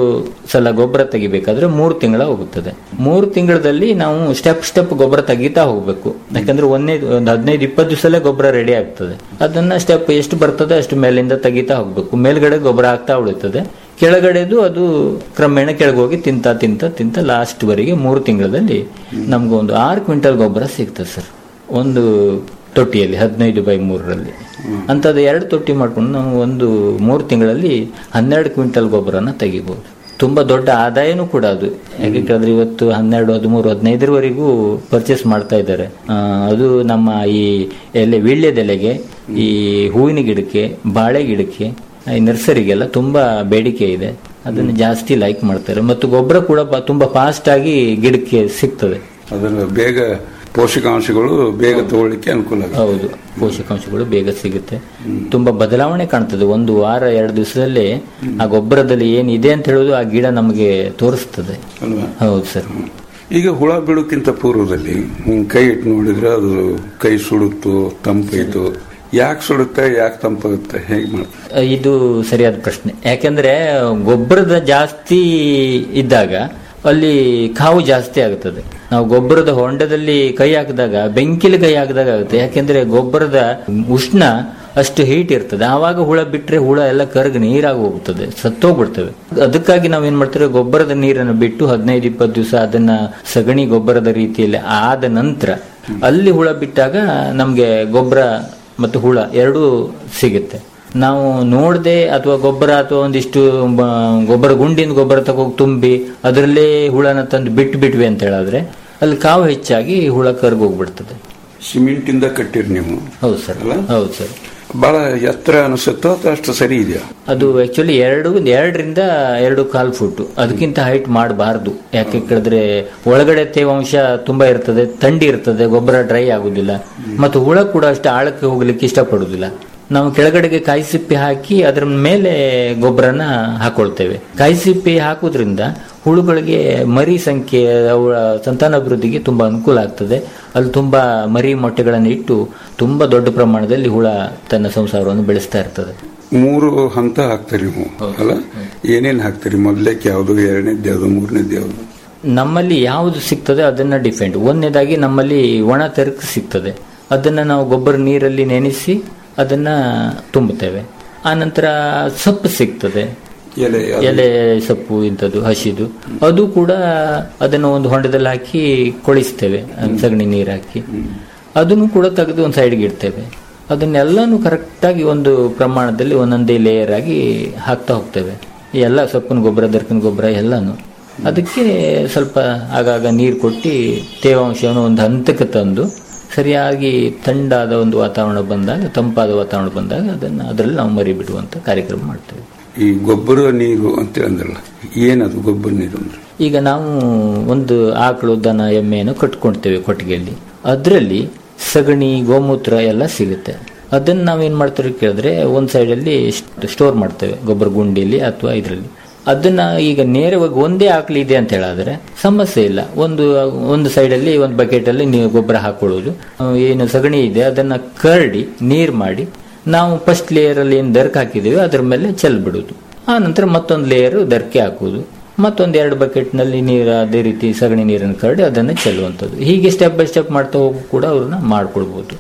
ಸಲ ಗೊಬ್ಬರ ತೆಗಿಬೇಕಾದ್ರೆ ಮೂರು ತಿಂಗಳ ಹೋಗುತ್ತದೆ ಮೂರು ತಿಂಗಳಲ್ಲಿ ನಾವು ಸ್ಟೆಪ್ ಸ್ಟೆಪ್ ಗೊಬ್ಬರ ತೆಗಿತಾ ಹೋಗ್ಬೇಕು ಯಾಕಂದ್ರೆ ಒಂದೇ ಒಂದು ಹದಿನೈದು ಇಪ್ಪತ್ತು ದಿವಸಲ್ಲೇ ಗೊಬ್ಬರ ರೆಡಿ ಆಗ್ತದೆ ಅದನ್ನ ಸ್ಟೆಪ್ ಎಷ್ಟು ಬರ್ತದೆ ಅಷ್ಟು ಮೇಲಿಂದ ತೆಗಿತಾ ಹೋಗ್ಬೇಕು ಮೇಲ್ಗಡೆ ಗೊಬ್ಬರ ಆಗ್ತಾ ಉಳಿತದೆ ಕೆಳಗಡೆದು ಅದು ಕ್ರಮೇಣ ಕೆಳಗೋಗಿ ತಿಂತ ತಿಂತ ತಿಂತ ಲಾಸ್ಟ್ ವರೆಗೆ ಮೂರು ತಿಂಗಳಲ್ಲಿ ನಮ್ಗೆ ಒಂದು ಆರು ಕ್ವಿಂಟಲ್ ಗೊಬ್ಬರ ಸಿಗ್ತದೆ ಸರ್ ಒಂದು ತೊಟ್ಟಿಯಲ್ಲಿ ಹದಿನೈದು ಬೈ ಮೂರರಲ್ಲಿ ಅಂಥದ್ದು ಎರಡು ತೊಟ್ಟಿ ಮಾಡ್ಕೊಂಡು ನಾವು ಒಂದು ಮೂರು ತಿಂಗಳಲ್ಲಿ ಹನ್ನೆರಡು ಕ್ವಿಂಟಲ್ ಗೊಬ್ಬರನ ತೆಗಿಬಹುದು ತುಂಬಾ ದೊಡ್ಡ ಆದಾಯನೂ ಕೂಡ ಅದು ಯಾಕೆ ಕೇಳಿದ್ರೆ ಇವತ್ತು ಹನ್ನೆರಡು ಹದಿಮೂರು ಹದಿನೈದರವರೆಗೂ ಪರ್ಚೇಸ್ ಮಾಡ್ತಾ ಇದ್ದಾರೆ ಆ, ಅದು ನಮ್ಮ ಈ ಎಲೆ ವೀಳ್ಯದೆಲೆಗೆ ಈ ಹೂವಿನ ಗಿಡಕ್ಕೆ ಬಾಳೆ ಗಿಡಕ್ಕೆ ಈ ನರ್ಸರಿಗೆಲ್ಲ ತುಂಬಾ ಬೇಡಿಕೆ ಇದೆ ಅದನ್ನು ಜಾಸ್ತಿ ಲೈಕ್ ಮಾಡ್ತಾರೆ ಮತ್ತು ಗೊಬ್ಬರ ಕೂಡ ಬ- ತುಂಬಾ ಫಾಸ್ಟ್ ಆಗಿ ಗಿಡಕ್ಕೆ ಸಿಗ್ತದೆ ಅದರ ಬೇಗ ಪೋಷಕಾಂಶಗಳು ಬೇಗ ತಗೊಳ್ಳಿಕ್ಕೆ ಅನುಕೂಲ ಆಗುತ್ತೆ ಹೌದು ಪೋಷಕಾಂಶಗಳು ಬೇಗ ಸಿಗುತ್ತೆ ತುಂಬಾ ಬದಲಾವಣೆ ಕಾಣ್ತದೆ ಒಂದು ವಾರ ಎರಡು ದಿವಸದಲ್ಲೇ ಆ ಗೊಬ್ಬರದಲ್ಲಿ ಏನಿದೆ ಅಂತ ಹೇಳೋದು ಆ ಗಿಡ ನಮಗೆ ತೋರಿಸ್ತದೆ ಅಲ್ವಾ ಹೌದು ಸರ್ ಈಗ ಹುಳ ಬೀಳೋಕ್ಕಿಂತ ಪೂರ್ವದಲ್ಲಿ ಹಿಂಗ್ ಕೈ ಇಟ್ಟು ನೋಡಿದ್ರೆ ಅದು ಕೈ ಸುಡುತ್ತು ತಂಪೈತು ಯಾಕೆ ಸುಡುತ್ತೆ ಯಾಕೆ ತಂಪಾಗುತ್ತೆ ಹೇಗೆ ಮಾಡ್ತಾರೆ ಇದು ಸರಿಯಾದ ಪ್ರಶ್ನೆ ಯಾಕೆಂದ್ರೆ ಗೊಬ್ಬರದ ಜಾಸ್ತಿ ಇದ್ದಾಗ ಅಲ್ಲಿ ಕಾವು ಜಾಸ್ತಿ ಆಗುತ್ತದೆ ನಾವು ಗೊಬ್ಬರದ ಹೊಂಡದಲ್ಲಿ ಕೈ ಹಾಕಿದಾಗ ಬೆಂಕಿಲಿ ಕೈ ಹಾಕಿದಾಗ ಆಗುತ್ತೆ ಯಾಕೆಂದ್ರೆ ಗೊಬ್ಬರದ ಉಷ್ಣ ಅಷ್ಟು ಹೀಟ್ ಇರ್ತದೆ ಆವಾಗ ಹುಳ ಬಿಟ್ರೆ ಹುಳ ಎಲ್ಲ ಕರಗಿ ನೀರಾಗಿ ಹೋಗುತ್ತದೆ ಸತ್ತೋಗ್ಬಿಡ್ತವೆ ಅದಕ್ಕಾಗಿ ನಾವೇನ್ ಮಾಡ್ತೇವೆ ಗೊಬ್ಬರದ ನೀರನ್ನು ಬಿಟ್ಟು ಹದಿನೈದು ಇಪ್ಪತ್ತು ದಿವಸ ಅದನ್ನ ಸಗಣಿ ಗೊಬ್ಬರದ ರೀತಿಯಲ್ಲಿ ಆದ ನಂತರ ಅಲ್ಲಿ ಹುಳ ಬಿಟ್ಟಾಗ ನಮ್ಗೆ ಗೊಬ್ಬರ ಮತ್ತು ಹುಳ ಎರಡೂ ಸಿಗುತ್ತೆ ನಾವು ನೋಡದೆ ಅಥವಾ ಗೊಬ್ಬರ ಅಥವಾ ಒಂದಿಷ್ಟು ಬ- ಗೊಬ್ಬರ ಗುಂಡಿನ ಗೊಬ್ಬರ ತಗೋಗಿ ತುಂಬಿ ಅದರಲ್ಲೇ ಹುಳನ ತಂದು ಬಿಟ್ಟು ಬಿಟ್ವಿ ಅಂತ ಹೇಳಿದ್ರೆ ಅಲ್ಲಿ ಕಾವು ಹೆಚ್ಚಾಗಿ ಹುಳ ಕರ್ಗೋಗ್ಬಿಡ್ತದೆ ಸಿಮೆಂಟ್ ಇಂದ ಕಟ್ಟಿರಿ ನೀವು ಹೌದು ಸರ್ ಅಲ್ಲ? ಹೌದು ಸರ್ ಬಹಳ ಎತ್ತರ ಅನಿಸುತ್ತೋ ಅಥವಾ ಅಷ್ಟು ಸರಿ ಇದೆಯಾ ಅದು ಆಕ್ಚುಲಿ ಎರಡು ಎರಡರಿಂದ ಎರಡು ಕಾಲು ಫುಟ್ ಅದಕ್ಕಿಂತ ಹೈಟ್ ಮಾಡಬಾರ್ದು ಯಾಕೆ ಕೇಳಿದ್ರೆ ಒಳಗಡೆ ತೇವಾಂಶ ತುಂಬಾ ಇರ್ತದೆ ಥಂಡಿ ಇರ್ತದೆ ಗೊಬ್ಬರ ಡ್ರೈ ಆಗುದಿಲ್ಲ ಮತ್ತು ಹುಳ ಕೂಡ ಅಷ್ಟು ಆಳಕ್ಕೆ ಹೋಗ್ಲಿಕ್ಕೆ ಇಷ್ಟಪಡುದಿಲ್ಲ ನಾವು ಕೆಳಗಡೆಗೆ ಕಾಯಿ ಸಿಪ್ಪೆ ಹಾಕಿ ಅದರ ಮೇಲೆ ಗೊಬ್ಬರನ ಹಾಕೊಳ್ತೇವೆ ಕಾಯಿ ಸಿಪ್ಪೆ ಹಾಕೋದ್ರಿಂದ ಹುಳುಗಳಿಗೆ ಮರಿ ಸಂಖ್ಯೆ ಅವುಗಳ ಸಂತಾನಾಭಿವೃದ್ಧಿಗೆ ತುಂಬಾ ಅನುಕೂಲ ಆಗ್ತದೆ ಅಲ್ಲಿ ತುಂಬಾ ಮರಿ ಮೊಟ್ಟೆಗಳನ್ನು ಇಟ್ಟು ತುಂಬಾ ದೊಡ್ಡ ಪ್ರಮಾಣದಲ್ಲಿ ಹುಳ ತನ್ನ ಸಂಸಾರವನ್ನು ಬೆಳೆಸ್ತಾ ಇರ್ತದೆ ಮೂರು ಹಂತ ಹಾಕ್ತೀರಿ ನೀವು ಅಲ್ಲ ಏನೇನ್ ಹಾಕ್ತೀರಿ ಮೊದಲೇಕ್ಕೆ ಯಾವುದು ಎರಡನೇದ್ದು ಯಾವುದು ಮೂರನೇದ್ದು ಯಾವುದು ನಮ್ಮಲ್ಲಿ ಯಾವುದು ಸಿಗ್ತದೆ ಅದನ್ನ ಡಿಪೆಂಡ್ ಒಂದನೇದಾಗಿ ನಮ್ಮಲ್ಲಿ ಒಣ ತೆರಕು ಸಿಗ್ತದೆ ಅದನ್ನ ನಾವು ಗೊಬ್ಬರ ನೀರಲ್ಲಿ ನೆನೆಸಿ ಅದನ್ನ ತುಂಬುತ್ತೇವೆ ಆ ನಂತರ ಸೊಪ್ಪು ಸಿಗ್ತದೆ ಎಲೆ ಅದು- ಎಲೆ ಸೊಪ್ಪು ಇಂಥದ್ದು ಹಸಿದು ಅದು ಕೂಡ ಅದನ್ನು ಒಂದು ಹೊಂಡದಲ್ಲಿ ಹಾಕಿ ಕೊಳಿಸ್ತೇವೆ ಸಗಣಿ ನೀರು ಹಾಕಿ ಅದನ್ನು ಕೂಡ ತೆಗೆದು ಒಂದು ಸೈಡ್ಗೆ ಇಡ್ತೇವೆ ಅದನ್ನೆಲ್ಲಾನು ಕರೆಕ್ಟಾಗಿ ಒಂದು ಪ್ರಮಾಣದಲ್ಲಿ ಒಂದೊಂದೇ ಲೇಯರ್ ಆಗಿ ಹಾಕ್ತಾ ಹೋಗ್ತೇವೆ ಈ ಎಲ್ಲ ಸೊಪ್ಪಿನ ಗೊಬ್ಬರ ದರ್ಕಿನ ಗೊಬ್ಬರ ಎಲ್ಲಾನು ಅದಕ್ಕೆ ಸ್ವಲ್ಪ ಆಗಾಗ ನೀರು ಕೊಟ್ಟು ತೇವಾಂಶವನ್ನು ಒಂದು ಹಂತಕ್ಕೆ ತಂದು ಸರಿಯಾಗಿ ತಂಡಾದ ಒಂದು ವಾತಾವರಣ ಬಂದಾಗ ತಂಪಾದ ವಾತಾವರಣ ಬಂದಾಗ ಅದನ್ನು ಅದರಲ್ಲಿ ನಾವು ಮರಿ ಬಿಡುವಂತ ಕಾರ್ಯಕ್ರಮ ಮಾಡ್ತೇವೆ ಈ ಗೊಬ್ಬರ ನೀರು ಅಂತ ಅಂದ್ರಲ್ಲ ಏನದು ಗೊಬ್ಬರ ನೀರು ಅಂದ್ರೆ ಈಗ ನಾವು ಒಂದು ಆಕಳು ದನ ಎಮ್ಮೆಯನ್ನು ಕಟ್ಕೊಳ್ತೇವೆ ಕೊಟ್ಟಿಗೆಯಲ್ಲಿ ಅದರಲ್ಲಿ ಸಗಣಿ ಗೋಮೂತ್ರ ಎಲ್ಲ ಸಿಗುತ್ತೆ ಅದನ್ನ ನಾವೇನ್ ಮಾಡ್ತೇವೆ ಕೇಳಿದ್ರೆ ಒಂದ್ ಸೈಡ್ ಅಲ್ಲಿ ಸ್ಟೋರ್ ಮಾಡ್ತೇವೆ ಗೊಬ್ಬರ ಗುಂಡಿಯಲ್ಲಿ ಅಥವಾ ಇದರಲ್ಲಿ ಅದನ್ನ ಈಗ ನೇರವಾಗಿ ಒಂದೇ ಆಕಳು ಇದೆ ಅಂತ ಹೇಳಿದ್ರೆ ಸಮಸ್ಯೆ ಇಲ್ಲ ಒಂದು ಒಂದು ಸೈಡ್ ಅಲ್ಲಿ ಒಂದು ಬಕೆಟ್ ಅಲ್ಲಿ ನೀವು ಗೊಬ್ಬರ ಹಾಕೊಳ್ಳೋದು ಆ, ಏನು ಸಗಣಿ ಇದೆ ಅದನ್ನ ಕರಡಿ ನೀರ್ ಮಾಡಿ ನಾವು ಫಸ್ಟ್ ಲೇಯರ್ ಅಲ್ಲಿ ಏನು ದರ್ಕ್ ಹಾಕಿದೀವಿ ಅದ್ರ ಮೇಲೆ ಚೆಲ್ ಬಿಡುದು ಆ ನಂತರ ಮತ್ತೊಂದು ಲೇಯರ್ ದರ್ಕೆ ಹಾಕುವುದು ಮತ್ತೊಂದು ಎರಡು ಬಕೆಟ್ ನಲ್ಲಿ ನೀರು ಅದೇ ರೀತಿ ಸಗಣಿ ನೀರನ್ನು ಕರಡಿ ಅದನ್ನು ಚೆಲ್ಲುವಂಥದ್ದು ಹೀಗೆ ಸ್ಟೆಪ್ ಬೈ ಸ್ಟೆಪ್ ಮಾಡ್ತಾ ಹೋಗಿ ಕೂಡ ಅವ್ರನ್ನ ಮಾಡ್ಕೊಳ್ಬಹುದು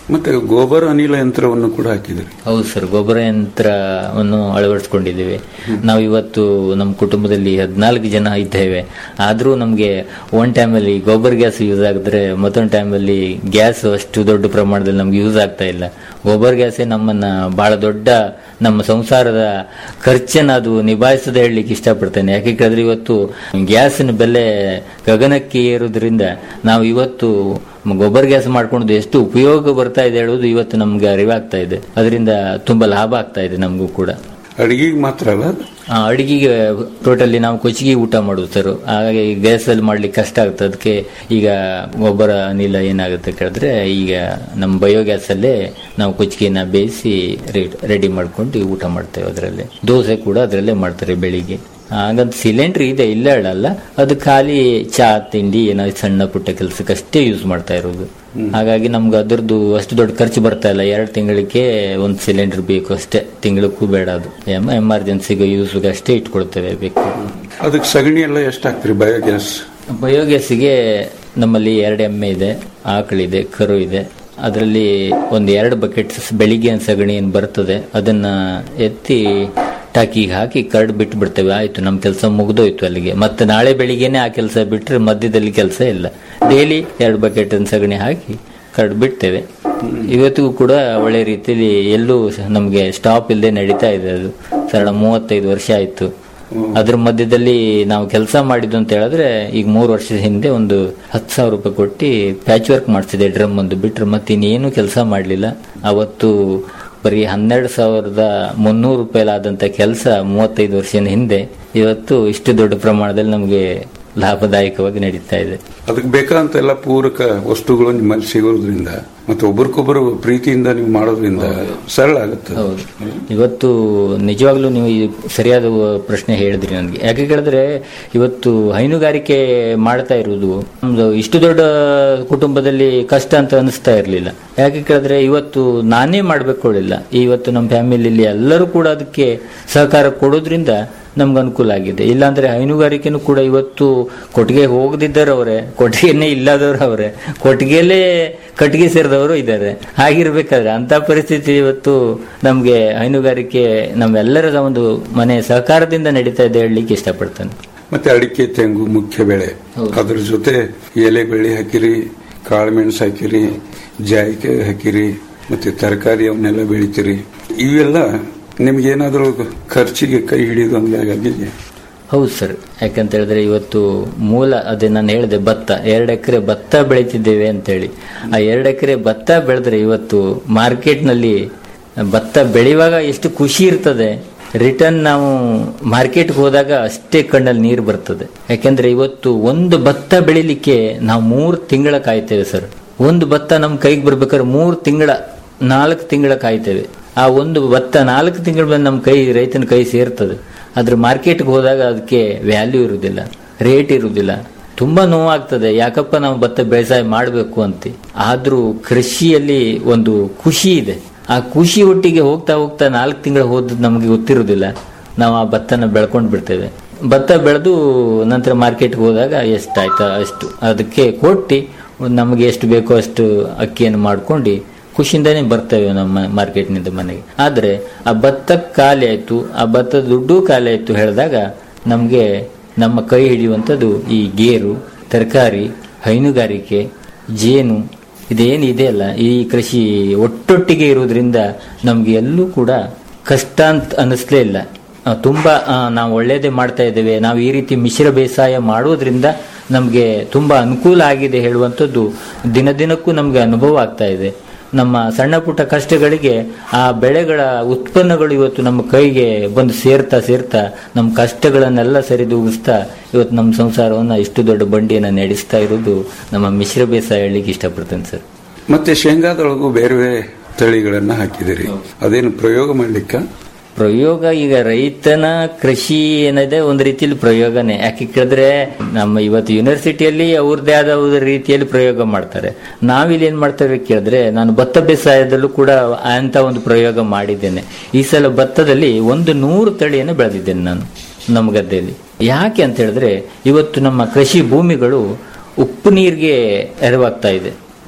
ಮತ್ತೆ ಗೋಬರ್ ಅನಿಲ ಯಂತ್ರವನ್ನು ಕೂಡ ಹಾಕಿದಿರಿ ಹೌದು ಸರ್ ಗೊಬ್ಬರ ಯಂತ್ರವನ್ನು ಅಳವಡಿಸ್ಕೊಂಡಿದ್ದೇವೆ ನಾವು ಇವತ್ತು ನಮ್ಮ ಕುಟುಂಬದಲ್ಲಿ ಹದಿನಾಲ್ಕು ಜನ ಇದ್ದೇವೆ ಆದರೂ ನಮಗೆ ಒನ್ ಟೈಮಲ್ಲಿ ಗೊಬ್ಬರ ಗ್ಯಾಸ್ ಯೂಸ್ ಆಗಿದ್ರೆ ಮತ್ತೊಂದು ಟೈಮಲ್ಲಿ ಗ್ಯಾಸ್ ಅಷ್ಟು ದೊಡ್ಡ ಪ್ರಮಾಣದಲ್ಲಿ ನಮ್ಗೆ ಯೂಸ್ ಆಗ್ತಾ ಇಲ್ಲ ಗೊಬ್ಬರ ಗ್ಯಾಸೇ ನಮ್ಮನ್ನ ಬಹಳ ದೊಡ್ಡ ನಮ್ಮ ಸಂಸಾರದ ಖರ್ಚನ್ನು ಅದು ನಿಭಾಯಿಸದೆ ಹೇಳಲಿಕ್ಕೆ ಇಷ್ಟಪಡ್ತೇನೆ ಯಾಕೆ ಕೇಳಿದ್ರೆ ಇವತ್ತು ಗ್ಯಾಸಿನ ಬೆಲೆ ಗಗನಕ್ಕೆ ಏರೋದ್ರಿಂದ ನಾವು ಇವತ್ತು ಗೊಬ್ಬರ ಗ್ಯಾಸ್ ಮಾಡ್ಕೊಂಡು ಎಷ್ಟು ಉಪಯೋಗ ಬರ್ತಾ ಇದೆ ಹೇಳುವುದು ಇವತ್ತು ನಮ್ಗೆ ಅರಿವಾಗ್ತಾ ಇದೆ ಅದರಿಂದ ತುಂಬಾ ಲಾಭ ಆಗ್ತಾ ಇದೆ ನಮಗೂ ಕೂಡ ಅಡಿಗೆಗೆ ಮಾತ್ರ ಅಲ್ಲ ಅದು? ಆ, ಅಡಿಗೆಗೆ ಟೋಟಲಿ ನಾವು ಕೊಚ್ಚಿಗೆ ಊಟ ಮಾಡುದು ಸರ್ ಹಾಗಾಗಿ ಗ್ಯಾಸ್ ಅಲ್ಲಿ ಮಾಡ್ಲಿಕ್ಕೆ ಕಷ್ಟ ಆಗುತ್ತೆ ಅದಕ್ಕೆ ಈಗ ಗೊಬ್ಬರ ಅನಿಲ ಏನಾಗುತ್ತೆ ಕೇಳಿದ್ರೆ ಈಗ ನಮ್ಮ ಬಯೋಗ್ಯಾಸ್ ಅಲ್ಲೇ ನಾವು ಕೊಚ್ಚಿಗೆನ ಬೇಯಿಸಿ ರೆಡಿ ಮಾಡ್ಕೊಂಡು ಊಟ ಮಾಡ್ತೇವೆ ಅದರಲ್ಲೇ ದೋಸೆ ಕೂಡ ಅದರಲ್ಲೇ ಮಾಡ್ತಾರೆ ಬೆಳಿಗ್ಗೆ ಹಾಗಂತ ಸಿಲಿಂಡರ್ ಇದೆ ಇಲ್ಲ ಹೇಳಲ್ಲ ಅದು ಖಾಲಿ ಚಾ ತಿಂಡಿ ಏನೋ ಸಣ್ಣ ಪುಟ್ಟ ಕೆಲಸಕ್ಕಷ್ಟೇ ಯೂಸ್ ಮಾಡ್ತಾ ಇರೋದು ಹಾಗಾಗಿ ನಮ್ಗೆ ಅದ್ರದ್ದು ಅಷ್ಟು ದೊಡ್ಡ ಖರ್ಚು ಬರ್ತಾ ಇಲ್ಲ ಎರಡು ತಿಂಗಳಿಗೆ ಒಂದು ಸಿಲಿಂಡರ್ ಬೇಕು ಅಷ್ಟೇ ತಿಂಗಳಕ್ಕೂ ಬೇಡ ಅದು ಎಮ್ ಎಮರ್ಜೆನ್ಸಿಗೆ ಯೂಸ್ಗೆ ಅಷ್ಟೇ ಇಟ್ಕೊಳ್ತೇವೆ ಬೇಕು ಅದಕ್ಕೆ ಸಗಣಿ ಎಲ್ಲ ಎಷ್ಟು ಹಾಕ್ತಿರಿ ಬಯೋಗ್ಯಾಸ್ ಬಯೋಗ್ಯಾಸ್ಗೆ ನಮ್ಮಲ್ಲಿ ಎರಡು ಎಮ್ಮೆ ಇದೆ ಆಕಳಿದೆ ಕರು ಇದೆ ಅದರಲ್ಲಿ ಒಂದು ಎರಡು ಬಕೆಟ್ ಬೆಳಿಗ್ಗೆ ಸಗಣಿ ಏನು ಬರ್ತದೆ ಅದನ್ನ ಎತ್ತಿ ಟಾಕಿಗೆ ಹಾಕಿ ಕರ್ಡ್ ಬಿಟ್ಟು ಬಿಡ್ತೇವೆ ಆಯ್ತು ನಮ್ಮ ಕೆಲಸ ಮುಗ್ದೋಯ್ತು ಅಲ್ಲಿಗೆ ಮತ್ತೆ ನಾಳೆ ಬೆಳಿಗ್ಗೆನೆ ಆ ಕೆಲಸ ಬಿಟ್ರೆ ಮಧ್ಯದಲ್ಲಿ ಕೆಲಸ ಇಲ್ಲ ಡೈಲಿ ಎರಡು ಬಕೆಟ್ ಸಗಣಿ ಹಾಕಿ ಕರ್ಡ್ ಬಿಡ್ತೇವೆ ಇವತ್ತಿಗೂ ಕೂಡ ಒಳ್ಳೆ ರೀತಿಯಲ್ಲಿ ಎಲ್ಲೂ ನಮಗೆ ಸ್ಟಾಪ್ ಇಲ್ಲದೆ ನಡೀತಾ ಇದೆ ಅದು ಸರಳ ಮೂವತ್ತೈದು ವರ್ಷ ಆಯ್ತು ಅದ್ರ ಮಧ್ಯದಲ್ಲಿ ನಾವು ಕೆಲಸ ಮಾಡಿದ್ದು ಅಂತ ಹೇಳಿದ್ರೆ ಈಗ ಮೂರು ವರ್ಷದ ಹಿಂದೆ ಒಂದು ಹತ್ತು ಸಾವಿರ ರೂಪಾಯಿ ಕೊಟ್ಟು ಪ್ಯಾಚ್ ವರ್ಕ್ ಮಾಡಿಸಿದೆ ಡ್ರಮ್ ಒಂದು ಬಿಟ್ರೆ ಮತ್ತೆ ಇನ್ನೇನು ಕೆಲಸ ಮಾಡಲಿಲ್ಲ ಅವತ್ತು ಬರೀ ಹನ್ನೆರಡು ಸಾವಿರದ ಮುನ್ನೂರು ರೂಪಾಯಿ ಆದಂತ ಕೆಲಸ ಮೂವತ್ತೈದು ವರ್ಷದ ಹಿಂದೆ ಇವತ್ತು ಇಷ್ಟು ದೊಡ್ಡ ಪ್ರಮಾಣದಲ್ಲಿ ನಮಗೆ ಲಾಭದಾಯಕವಾಗಿ ನಡೀತಾ ಇದೆ ಅದಕ್ಕೆ ಬೇಕಾದಂತ ಎಲ್ಲ ಪೂರಕ ವಸ್ತುಗಳು ನಿಮ್ಮಲ್ಲಿ ಸಿಗೋದ್ರಿಂದ ಮತ್ತೆ ಒಬ್ರಿಗೊಬ್ಬರು ಪ್ರೀತಿಯಿಂದ ನೀವು ಮಾಡೋದ್ರಿಂದ ಸರಳ ಆಗುತ್ತೆ ಹೌದು ಇವತ್ತು ನಿಜವಾಗ್ಲೂ ನೀವು ಈ ಸರಿಯಾದ ಪ್ರಶ್ನೆ ಹೇಳಿದ್ರಿ ನನಗೆ ಯಾಕೆ ಕೇಳಿದ್ರೆ ಇವತ್ತು ಹೈನುಗಾರಿಕೆ ಮಾಡ್ತಾ ಇರುವುದು ನಮ್ದು ಇಷ್ಟು ದೊಡ್ಡ ಕುಟುಂಬದಲ್ಲಿ ಕಷ್ಟ ಅಂತ ಅನಿಸ್ತಾ ಇರಲಿಲ್ಲ ಯಾಕೆ ಕೇಳಿದ್ರೆ ಇವತ್ತು ನಾನೇ ಮಾಡ್ಬೇಕೊಳ್ಳಿಲ್ಲ ಇವತ್ತು ನಮ್ಮ ಫ್ಯಾಮಿಲಿಯಲ್ಲಿ ಎಲ್ಲರೂ ಕೂಡ ಅದಕ್ಕೆ ಸಹಕಾರ ಕೊಡೋದ್ರಿಂದ ನಮ್ಗೆ ಅನುಕೂಲ ಆಗಿದೆ ಇಲ್ಲಾಂದ್ರೆ ಹೈನುಗಾರಿಕೆನೂ ಕೂಡ ಇವತ್ತು ಕೊಟ್ಟಿಗೆ ಹೋಗದಿದ್ದರು ಅವರೇ ಕೊಟ್ಟಿಗೆನೇ ಇಲ್ಲದವರು ಅವರೇ ಕೊಟ್ಟಿಗೆಲೇ ಕಟ್ಟಿಗೆ ಸೇರಿದವರು ಇದ್ದಾರೆ ಹಾಗಿರ್ಬೇಕಾದ್ರೆ ಅಂತ ಪರಿಸ್ಥಿತಿ ಇವತ್ತು ನಮ್ಗೆ ಹೈನುಗಾರಿಕೆ ನಮ್ಮೆಲ್ಲರ ಒಂದು ಮನೆ ಸಹಕಾರದಿಂದ ನಡೀತಾ ಇದೆ ಹೇಳಲಿಕ್ಕೆ ಇಷ್ಟಪಡ್ತೇನೆ ಮತ್ತೆ ಅಡಿಕೆ ತೆಂಗು ಮುಖ್ಯ ಬೆಳೆ ಅದ್ರ ಜೊತೆ ಎಲೆ ಬೆಳೆ ಹಾಕಿರಿ ಕಾಳುಮೆಣಸು ಹಾಕಿರಿ ಜಾಯಿಕಾಯಿ ಹಾಕಿರಿ ಮತ್ತೆ ತರಕಾರಿ ಅವನ್ನೆಲ್ಲ ಬೆಳಿತೀರಿ ಇವೆಲ್ಲ ನಿಮ್ಗೇನಾದ್ರೂ ಖರ್ಚಿಗೆ ಕೈ ಹಿಡಿಯೋದು ಹಂಗಾಗಿದೆ ಹೌದು ಸರ್ ಯಾಕಂತ ಹೇಳಿದ್ರೆ ಇವತ್ತು ಮೂಲ ಅದೇ ನಾನು ಹೇಳಿದೆ ಭತ್ತ ಎರಡು ಎಕರೆ ಭತ್ತ ಬೆಳಿತಿದ್ದೇವೆ ಅಂತೇಳಿ ಆ ಎರಡು ಎಕರೆ ಭತ್ತ ಬೆಳೆದ್ರೆ ಇವತ್ತು ಮಾರ್ಕೆಟ್ನಲ್ಲಿ ಭತ್ತ ಬೆಳೆಯುವಾಗ ಎಷ್ಟು ಖುಷಿ ಇರ್ತದೆ ರಿಟರ್ನ್ ನಾವು ಮಾರ್ಕೆಟ್ಗೆ ಹೋದಾಗ ಅಷ್ಟೇ ಕಣ್ಣಲ್ಲಿ ನೀರು ಬರ್ತದೆ ಯಾಕೆಂದ್ರೆ ಇವತ್ತು ಒಂದು ಭತ್ತ ಬೆಳಿಲಿಕ್ಕೆ ನಾವು ಮೂರು ತಿಂಗಳ ಕಾಯ್ತೇವೆ ಸರ್ ಒಂದು ಭತ್ತ ನಮ್ಮ ಕೈಗೆ ಬರ್ಬೇಕಾದ್ರೆ ಮೂರು ತಿಂಗಳ ನಾಲ್ಕು ತಿಂಗಳ ಕಾಯ್ತೇವೆ ಆ ಒಂದು ಭತ್ತ ನಾಲ್ಕು ತಿಂಗಳ ಬಂದು ನಮ್ಮ ಕೈ ರೈತನ ಕೈ ಸೇರ್ತದೆ ಆದ್ರೆ ಮಾರ್ಕೆಟ್ಗೆ ಹೋದಾಗ ಅದಕ್ಕೆ ವ್ಯಾಲ್ಯೂ ಇರುವುದಿಲ್ಲ ರೇಟ್ ಇರುವುದಿಲ್ಲ ತುಂಬಾ ನೋವಾಗ್ತದೆ ಯಾಕಪ್ಪ ನಾವು ಭತ್ತ ಬೇಸಾಯ ಮಾಡಬೇಕು ಅಂತ ಆದ್ರೂ ಕೃಷಿಯಲ್ಲಿ ಒಂದು ಖುಷಿ ಇದೆ ಆ ಖುಷಿ ಒಟ್ಟಿಗೆ ಹೋಗ್ತಾ ಹೋಗ್ತಾ ನಾಲ್ಕು ತಿಂಗಳು ಹೋದದ್ದು ನಮಗೆ ಗೊತ್ತಿರುವುದಿಲ್ಲ ನಾವು ಆ ಭತ್ತನ ಬೆಳ್ಕೊಂಡು ಬಿಡ್ತೇವೆ ಭತ್ತ ಬೆಳೆದು ನಂತರ ಮಾರ್ಕೆಟ್ಗೆ ಹೋದಾಗ ಎಷ್ಟಾಯ್ತಾ ಅಷ್ಟು ಅದಕ್ಕೆ ಕೊಟ್ಟು ನಮಗೆ ಎಷ್ಟು ಬೇಕೋ ಅಷ್ಟು ಅಕ್ಕಿಯನ್ನು ಮಾಡ್ಕೊಂಡು ಖುಷಿಯಿಂದಾನೇ ಬರ್ತೇವೆ ನಮ್ಮ ಮಾರ್ಕೆಟ್ನಿಂದ ಮನೆಗೆ ಆದರೆ ಆ ಭತ್ತ ಖಾಲಿ ಆಯ್ತು ಆ ಭತ್ತದ ದುಡ್ಡು ಖಾಲಿ ಆಯ್ತು ಹೇಳಿದಾಗ ನಮಗೆ ನಮ್ಮ ಕೈ ಹಿಡಿಯುವಂಥದ್ದು ಈ ಗೇರು ತರಕಾರಿ ಹೈನುಗಾರಿಕೆ ಜೇನು ಇದೇನು ಇದೆಯಲ್ಲ ಈ ಕೃಷಿ ಒಟ್ಟೊಟ್ಟಿಗೆ ಇರುವುದರಿಂದ ನಮ್ಗೆ ಎಲ್ಲೂ ಕೂಡ ಕಷ್ಟ ಅಂತ ಅನ್ನಿಸ್ಲೇ ಇಲ್ಲ ಆ, ತುಂಬಾ ಆ, ನಾವು ಒಳ್ಳೇದೇ ಮಾಡ್ತಾ ಇದ್ದೇವೆ ನಾವು ಈ ರೀತಿ ಮಿಶ್ರ ಬೇಸಾಯ ಮಾಡೋದ್ರಿಂದ ನಮಗೆ ತುಂಬಾ ಅನುಕೂಲ ಆಗಿದೆ ಹೇಳುವಂಥದ್ದು ದಿನ ದಿನಕ್ಕೂ ನಮಗೆ ಅನುಭವ ಆಗ್ತಾ ಇದೆ ನಮ್ಮ ಸಣ್ಣ ಪುಟ್ಟ ಕಷ್ಟಗಳಿಗೆ ಆ ಬೆಳೆಗಳ ಉತ್ಪನ್ನಗಳು ಇವತ್ತು ನಮ್ಮ ಕೈಗೆ ಬಂದು ಸೇರ್ತಾ ಸೇರ್ತಾ ನಮ್ಮ ಕಷ್ಟಗಳನ್ನೆಲ್ಲ ಸರಿದೂಗಿಸ್ತಾ ಇವತ್ತು ನಮ್ಮ ಸಂಸಾರವನ್ನ ಇಷ್ಟು ದೊಡ್ಡ ಬಂಡಿಯನ್ನು ನಡೆಸ್ತಾ ಇರೋದು ನಮ್ಮ ಮಿಶ್ರ ಬೇಸಾಯ ಹೇಳಲಿಕ್ಕೆ ಇಷ್ಟಪಡ್ತೇನೆ ಸರ್ ಮತ್ತೆ ಶೇಂಗಾದೊಳಗೂ ಬೇರೆ ಬೇರೆ ತಳಿಗಳನ್ನ ಹಾಕಿದಿರಿ ಅದೇನು ಪ್ರಯೋಗ ಮಾಡ್ಲಿಕ್ಕ ಪ್ರಯೋಗ ಈಗ ರೈತನ ಕೃಷಿ ಏನಿದೆ ಒಂದು ರೀತಿಯಲ್ಲಿ ಪ್ರಯೋಗನೇ ಯಾಕೆ ಕೇಳಿದ್ರೆ ನಮ್ಮ ಇವತ್ತು ಯೂನಿವರ್ಸಿಟಿಯಲ್ಲಿ ಅವ್ರದ್ದೇ ಆದ ಒಂದು ರೀತಿಯಲ್ಲಿ ಪ್ರಯೋಗ ಮಾಡ್ತಾರೆ ನಾವಿಲ್ಲಿ ಏನ್ ಮಾಡ್ತೇವೆ ಕೇಳಿದ್ರೆ ನಾನು ಭತ್ತ ಬೇಸಾಯದಲ್ಲೂ ಕೂಡ ಅಂತ ಒಂದು ಪ್ರಯೋಗ ಮಾಡಿದ್ದೇನೆ ಈ ಸಲ ಭತ್ತದಲ್ಲಿ ಒಂದು ನೂರು ತಳಿಯನ್ನು ಬೆಳೆದಿದ್ದೇನೆ ನಾನು ನಮ್ಮ ಗದ್ದೆಯಲ್ಲಿ ಯಾಕೆ ಅಂತ ಹೇಳಿದ್ರೆ ಇವತ್ತು ನಮ್ಮ ಕೃಷಿ ಭೂಮಿಗಳು ಉಪ್ಪು ನೀರಿಗೆ ಎರವಾಗ್ತಾ ಇದೆ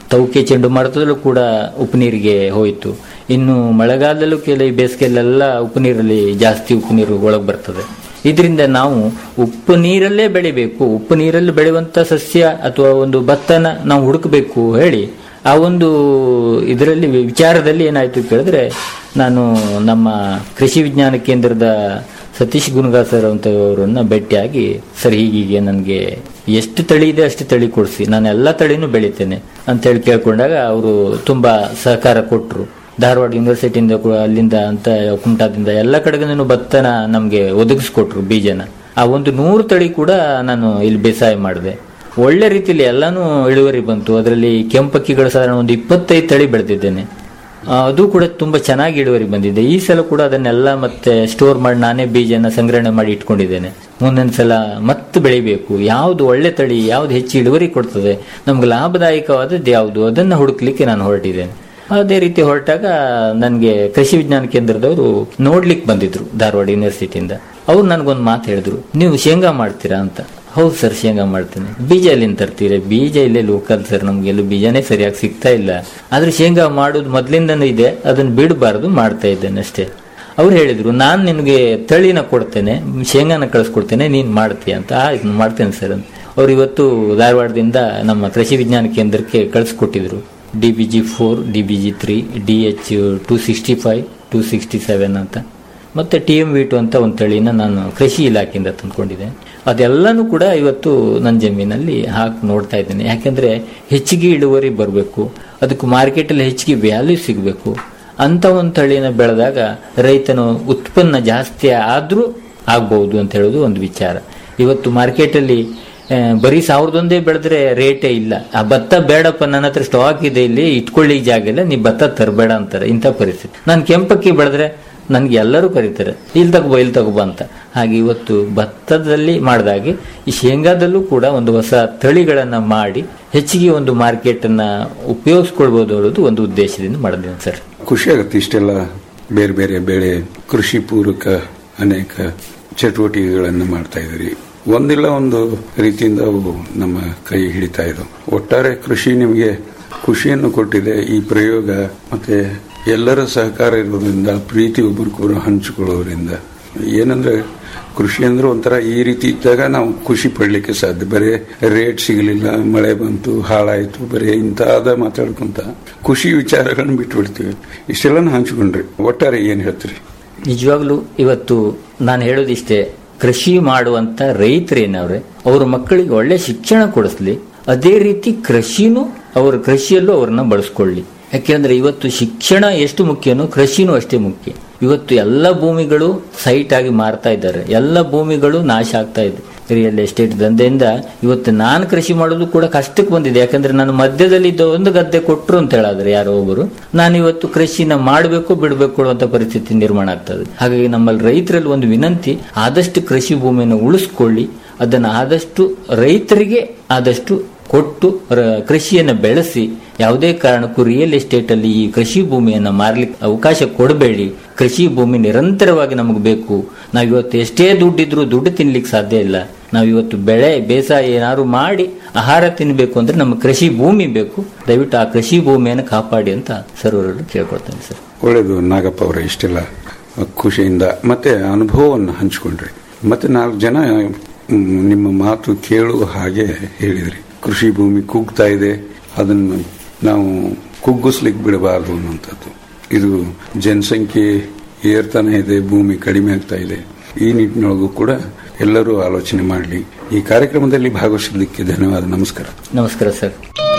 ತೌಕೆ ಚಂಡಮಾರುತದಲ್ಲೂ ಕೂಡ ಉಪ್ಪು ನೀರಿಗೆ ಹೋಯಿತು ಇನ್ನು ಮಳೆಗಾಲದಲ್ಲೂ ಕೆಲವು ಬೇಸಿಗೆಯಲ್ಲೆಲ್ಲ ಉಪ್ಪು ನೀರಲ್ಲಿ ಜಾಸ್ತಿ ಉಪ್ಪು ನೀರು ಒಳಗೆ ಬರ್ತದೆ ಇದರಿಂದ ನಾವು ಉಪ್ಪು ನೀರಲ್ಲೇ ಬೆಳಿಬೇಕು ಉಪ್ಪು ನೀರಲ್ಲಿ ಬೆಳೆಯುವಂತ ಸಸ್ಯ ಅಥವಾ ಒಂದು ಭತ್ತನ ನಾವು ಹುಡುಕಬೇಕು ಹೇಳಿ ಆ ಒಂದು ಇದರಲ್ಲಿ ವಿಚಾರದಲ್ಲಿ ಏನಾಯ್ತು ಕೇಳಿದ್ರೆ ನಾನು ನಮ್ಮ ಕೃಷಿ ವಿಜ್ಞಾನ ಕೇಂದ್ರದ ಸತೀಶ್ ಗುನ್ಗಾ ಸರ್ ಅಂತವರನ್ನ ಭೇಟಿಯಾಗಿ ಸರ್ ಹೀಗೀಗೆ ನನಗೆ ಎಷ್ಟು ತಳಿ ಇದೆ ಅಷ್ಟು ತಳಿ ಕೊಡಿಸಿ ನಾನು ಎಲ್ಲ ತಳಿನೂ ಬೆಳಿತೇನೆ ಅಂತ ಹೇಳಿ ಕೇಳ್ಕೊಂಡಾಗ ಅವರು ತುಂಬಾ ಸಹಕಾರ ಕೊಟ್ಟರು ಧಾರವಾಡ ಯೂನಿವರ್ಸಿಟಿಯಿಂದ ಕೂಡ ಅಲ್ಲಿಂದ ಅಂತ ಕುಮಟಾದಿಂದ ಎಲ್ಲ ಕಡೆಗೂ ಭತ್ತನ ನಮಗೆ ಒದಗಿಸ್ಕೊಟ್ರು ಬೀಜನ ಆ ಒಂದು ನೂರು ತಳಿ ಕೂಡ ನಾನು ಇಲ್ಲಿ ಬೇಸಾಯ ಮಾಡಿದೆ ಒಳ್ಳೆ ರೀತಿಯಲ್ಲಿ ಎಲ್ಲಾನು ಇಳುವರಿ ಬಂತು ಅದರಲ್ಲಿ ಕೆಂಪಕ್ಕಿಗಳು ಸಾಧಾರಣ ಒಂದು ಇಪ್ಪತ್ತೈದು ತಳಿ ಬೆಳೆದಿದ್ದೇನೆ ಆ, ಅದು ಕೂಡ ತುಂಬಾ ಚೆನ್ನಾಗಿ ಇಳುವರಿ ಬಂದಿದೆ ಈ ಸಲ ಕೂಡ ಅದನ್ನೆಲ್ಲ ಮತ್ತೆ ಸ್ಟೋರ್ ಮಾಡಿ ನಾನೇ ಬೀಜನ ಸಂಗ್ರಹಣೆ ಮಾಡಿ ಇಟ್ಕೊಂಡಿದ್ದೇನೆ ಮುಂದಿನ ಸಲ ಮತ್ತೆ ಬೆಳಿಬೇಕು ಯಾವ್ದು ಒಳ್ಳೆ ತಳಿ ಯಾವ್ದು ಹೆಚ್ಚು ಇಳುವರಿ ಕೊಡ್ತದೆ ನಮ್ಗೆ ಲಾಭದಾಯಕವಾದದ್ದು ಯಾವುದು ಅದನ್ನ ಹುಡುಕ್ಲಿಕ್ಕೆ ನಾನು ಹೊರಟಿದ್ದೇನೆ ಅದೇ ರೀತಿ ಹೊರಟಾಗ ನನಗೆ ಕೃಷಿ ವಿಜ್ಞಾನ ಕೇಂದ್ರದವರು ನೋಡ್ಲಿಕ್ಕೆ ಬಂದಿದ್ರು ಧಾರವಾಡ ಯೂನಿವರ್ಸಿಟಿಯಿಂದ ಅವ್ರು ನನಗೊಂದು ಮಾತು ಹೇಳಿದ್ರು ನೀವು ಶೇಂಗಾ ಮಾಡ್ತೀರಾ ಅಂತ ಹೌದು ಸರ್ ಶೇಂಗಾ ಮಾಡ್ತೇನೆ ಬೀಜ ಎಲ್ಲಿಂದ ತರ್ತೀರಾ ಬೀಜ ಇಲ್ಲೇ ಲೋಕಲ್ ಸರ್ ನಮ್ಗೆಲ್ಲೂ ಬೀಜನೇ ಸರಿಯಾಗಿ ಸಿಗ್ತಾ ಇಲ್ಲ ಆದ್ರೆ ಶೇಂಗಾ ಮಾಡೋದು ಮೊದ್ಲಿಂದನೂ ಇದೆ ಅದನ್ನ ಬಿಡಬಾರ್ದು ಮಾಡ್ತಾ ಇದ್ದೇನೆ ಅಷ್ಟೇ ಅವ್ರು ಹೇಳಿದ್ರು ನಾನು ನಿನಗೆ ತಳಿನ ಕೊಡ್ತೇನೆ ಶೇಂಗಾನ ಕಳಿಸ್ಕೊಡ್ತೇನೆ ನೀನ್ ಮಾಡ್ತೀಯ ಅಂತ ಆಯ್ತು ಮಾಡ್ತೇನೆ ಸರ್ ಅಂತ ಅವ್ರು ಇವತ್ತು ಧಾರವಾಡದಿಂದ ನಮ್ಮ ಕೃಷಿ ವಿಜ್ಞಾನ ಕೇಂದ್ರಕ್ಕೆ ಕಳಿಸ್ಕೊಟ್ಟಿದ್ರು D B G four D B G three D H two sixty five two sixty seven ಅಂತ ಮತ್ತೆ ಟಿ ಎಂ ವಿ ಟು ಅಂತ ಒಂದು ತಳಿನ ನಾನು ಕೃಷಿ ಇಲಾಖೆಯಿಂದ ತಂದ್ಕೊಂಡಿದ್ದೆ ಅದೆಲ್ಲನೂ ಕೂಡ ಇವತ್ತು ನನ್ನ ಜಮೀನಲ್ಲಿ ಹಾಕಿ ನೋಡ್ತಾ ಇದ್ದೇನೆ ಯಾಕಂದ್ರೆ ಹೆಚ್ಚಿಗೆ ಇಳುವರಿ ಬರಬೇಕು ಅದಕ್ಕೆ ಮಾರ್ಕೆಟಲ್ಲಿ ಹೆಚ್ಚಿಗೆ ವ್ಯಾಲ್ಯೂ ಸಿಗಬೇಕು ಅಂತ ಒಂದು ತಳಿನ ಬೆಳೆದಾಗ ರೈತನು ಉತ್ಪನ್ನ ಜಾಸ್ತಿ ಆದ್ರೂ ಆಗ್ಬಹುದು ಅಂತ ಹೇಳೋದು ಒಂದು ವಿಚಾರ ಇವತ್ತು ಮಾರ್ಕೆಟಲ್ಲಿ ಆ, ಬರೀ ಸಾವಿರದೊಂದೇ ಬೆಳೆದ್ರೆ ರೇಟೇ ಇಲ್ಲ ಆ ಭತ್ತ ಬೇಡಪ್ಪ ನನ್ನ ಹತ್ರ ಸ್ಟಾಕ್ ಇದೆ ಇಲ್ಲಿ ಇಟ್ಕೊಳ್ಳಿ ಜಾಗ ಇಲ್ಲ ನೀ ಭತ್ತ ತರಬೇಡ ಅಂತಾರೆ ಇಂಥ ಪರಿಸ್ಥಿತಿ ನಾನು ಕೆಂಪಕ್ಕಿ ಬೆಳೆದ್ರೆ ನನ್ಗೆ ಎಲ್ಲರೂ ಕರೀತಾರೆ ಇಲ್ಲಿ ತಗೋಬ ಇಲ್ಲಿ ತಗೋಬ ಅಂತ ಹಾಗೆ ಇವತ್ತು ಭತ್ತದಲ್ಲಿ ಮಾಡಿದಾಗೆ ಈ ಶೇಂಗಾದಲ್ಲೂ ಕೂಡ ಒಂದು ಹೊಸ ತಳಿಗಳನ್ನ ಮಾಡಿ ಹೆಚ್ಚಿಗೆ ಒಂದು ಮಾರ್ಕೆಟ್ ಅನ್ನ ಉಪಯೋಗಿಸ್ಕೊಳ್ಬಹುದು ಅನ್ನೋದು ಒಂದು ಉದ್ದೇಶದಿಂದ ಮಾಡಿದ್ದೀನಿ ಸರ್ ಖುಷಿ ಆಗುತ್ತೆ ಇಷ್ಟೆಲ್ಲ ಬೇರೆ ಬೇರೆ ಬೆಳೆ ಕೃಷಿ ಪೂರಕ ಅನೇಕ ಚಟುವಟಿಕೆಗಳನ್ನು ಮಾಡ್ತಾ ಇದ್ದೀರಿ ಒಂದಿಲ್ಲ ಒಂದು ರೀತಿಯಿಂದ ಅವು ನಮ್ಮ ಕೈ ಹಿಡಿತಾ ಇದ್ದವು ಒಟ್ಟಾರೆ ಕೃಷಿ ನಿಮಗೆ ಖುಷಿಯನ್ನು ಕೊಟ್ಟಿದೆ ಈ ಪ್ರಯೋಗ ಮತ್ತೆ ಎಲ್ಲರ ಸಹಕಾರ ಇರೋದ್ರಿಂದ ಪ್ರೀತಿ ಒಬ್ಬರಿಗೊಬ್ಬರು ಹಂಚಿಕೊಳ್ಳೋದ್ರಿಂದ ಏನಂದ್ರೆ ಕೃಷಿ ಅಂದ್ರೆ ಒಂಥರ ಈ ರೀತಿ ಇದ್ದಾಗ ನಾವು ಖುಷಿ ಪಡ್ಲಿಕ್ಕೆ ಸಾಧ್ಯ ಬರೀ ರೇಟ್ ಸಿಗಲಿಲ್ಲ ಮಳೆ ಬಂತು ಹಾಳಾಯ್ತು ಬರೀ ಇಂತಾದ ಮಾತಾಡ್ಕೊಂತ ಖುಷಿ ವಿಚಾರಗಳನ್ನ ಬಿಟ್ಬಿಡ್ತೀವಿ ಇಷ್ಟೆಲ್ಲ ಹಂಚ್ಕೊಂಡ್ರಿ ಒಟ್ಟಾರೆ ಏನ್ ಹೇಳ್ತೀರಿ ನಿಜವಾಗ್ಲೂ ಇವತ್ತು ನಾನು ಹೇಳೋದಿಷ್ಟೇ ಕೃಷಿ ಮಾಡುವಂತ ರೈತರೇನವ್ರೆ ಅವ್ರ ಮಕ್ಕಳಿಗೆ ಒಳ್ಳೆ ಶಿಕ್ಷಣ ಕೊಡಿಸ್ಲಿ ಅದೇ ರೀತಿ ಕೃಷಿನೂ ಅವ್ರ ಕೃಷಿಯಲ್ಲೂ ಅವ್ರನ್ನ ಬಳಸ್ಕೊಳ್ಳಿ ಯಾಕೆಂದ್ರೆ ಇವತ್ತು ಶಿಕ್ಷಣ ಎಷ್ಟು ಮುಖ್ಯನೋ ಕೃಷಿನೂ ಅಷ್ಟೇ ಮುಖ್ಯ ಇವತ್ತು ಎಲ್ಲ ಭೂಮಿಗಳು ಸೈಟ್ ಆಗಿ ಮಾರ್ತಾ ಇದ್ದಾರೆ ಎಲ್ಲ ಭೂಮಿಗಳು ನಾಶ ಆಗ್ತಾ ಇದೆ ರಿಯಲ್ ಎಸ್ಟೇಟ್ ದಂಧೆಯಿಂದ ಇವತ್ತು ನಾನು ಕೃಷಿ ಮಾಡೋದು ಕೂಡ ಕಷ್ಟಕ್ಕೆ ಬಂದಿದೆ ಯಾಕಂದ್ರೆ ನಾನು ಮಧ್ಯದಲ್ಲಿ ಇದ್ದ ಒಂದು ಗದ್ದೆ ಕೊಟ್ರು ಅಂತ ಹೇಳಿದ್ರೆ ಯಾರೋ ಒಬ್ಬರು ನಾನು ಇವತ್ತು ಕೃಷಿನ ಮಾಡಬೇಕು ಬಿಡಬೇಕು ಅಂತ ಪರಿಸ್ಥಿತಿ ನಿರ್ಮಾಣ ಆಗ್ತದೆ ಹಾಗಾಗಿ ನಮ್ಮಲ್ಲಿ ರೈತರಲ್ಲಿ ಒಂದು ವಿನಂತಿ ಆದಷ್ಟು ಕೃಷಿ ಭೂಮಿಯನ್ನು ಉಳಿಸ್ಕೊಳ್ಳಿ ಅದನ್ನ ಆದಷ್ಟು ರೈತರಿಗೆ ಆದಷ್ಟು ಕೊಟ್ಟು ರ- ಕೃಷಿಯನ್ನ ಬೆಳೆಸಿ ಯಾವುದೇ ಕಾರಣಕ್ಕೂ ರಿಯಲ್ ಎಸ್ಟೇಟ್ ಅಲ್ಲಿ ಈ ಕೃಷಿ ಭೂಮಿಯನ್ನ ಮಾರ್ಲಿಕ್ಕೆ ಅವಕಾಶ ಕೊಡಬೇಡಿ ಕೃಷಿ ಭೂಮಿ ನಿರಂತರವಾಗಿ ನಮಗೆ ಬೇಕು ನಾವು ಇವತ್ತು ಎಷ್ಟೇ ದುಡ್ಡಿದ್ರು ದುಡ್ಡು ತಿನ್ಲಿಕ್ಕೆ ಸಾಧ್ಯ ಇಲ್ಲ ನಾವು ಇವತ್ತು ಬೆಳೆ ಬೇಸಾಯ ಏನಾದ್ರು ಮಾಡಿ ಆಹಾರ ತಿನ್ಬೇಕು ಅಂದ್ರೆ ನಮ್ಮ ಕೃಷಿ ಭೂಮಿ ಬೇಕು ದಯವಿಟ್ಟು ಆ ಕೃಷಿ ಭೂಮಿಯನ್ನು ಕಾಪಾಡಿ ಅಂತ ಸರ್ವರಲ್ಲಿ ಕೇಳ್ಕೊಳ್ತೇನೆ ಸರ್ ಒಳ್ಳೇದು ನಾಗಪ್ಪ ಅವರ ಇಷ್ಟೆಲ್ಲ ಖುಷಿಯಿಂದ ಮತ್ತೆ ಅನುಭವವನ್ನು ಹಂಚಿಕೊಂಡ್ರಿ ಮತ್ತೆ ನಾಲ್ಕು ಜನ ಮ್, ನಿಮ್ಮ ಮಾತು ಕೇಳುವ ಹಾಗೆ ಹೇಳಿದ್ರಿ ಕೃಷಿ ಭೂಮಿ ಕುಗ್ತಾ ಇದೆ ಅದನ್ನು ನಾವು ಕುಗ್ಗಿಸ್ಲಿಕ್ಕೆ ಬಿಡಬಾರದು ಅನ್ನುವಂಥದ್ದು ಇದು ಜನಸಂಖ್ಯೆ ಏರ್ತಾನೆ ಇದೆ ಭೂಮಿ ಕಡಿಮೆ ಆಗ್ತಾ ಇದೆ ಈ ನಿಟ್ಟಿನೊಳಗೂ ಕೂಡ ಎಲ್ಲರೂ ಆಲೋಚನೆ ಮಾಡಲಿ ಈ ಕಾರ್ಯಕ್ರಮದಲ್ಲಿ ಭಾಗವಹಿಸಲಿಕ್ಕೆ ಧನ್ಯವಾದ ನಮಸ್ಕಾರ ನಮಸ್ಕಾರ ಸರ್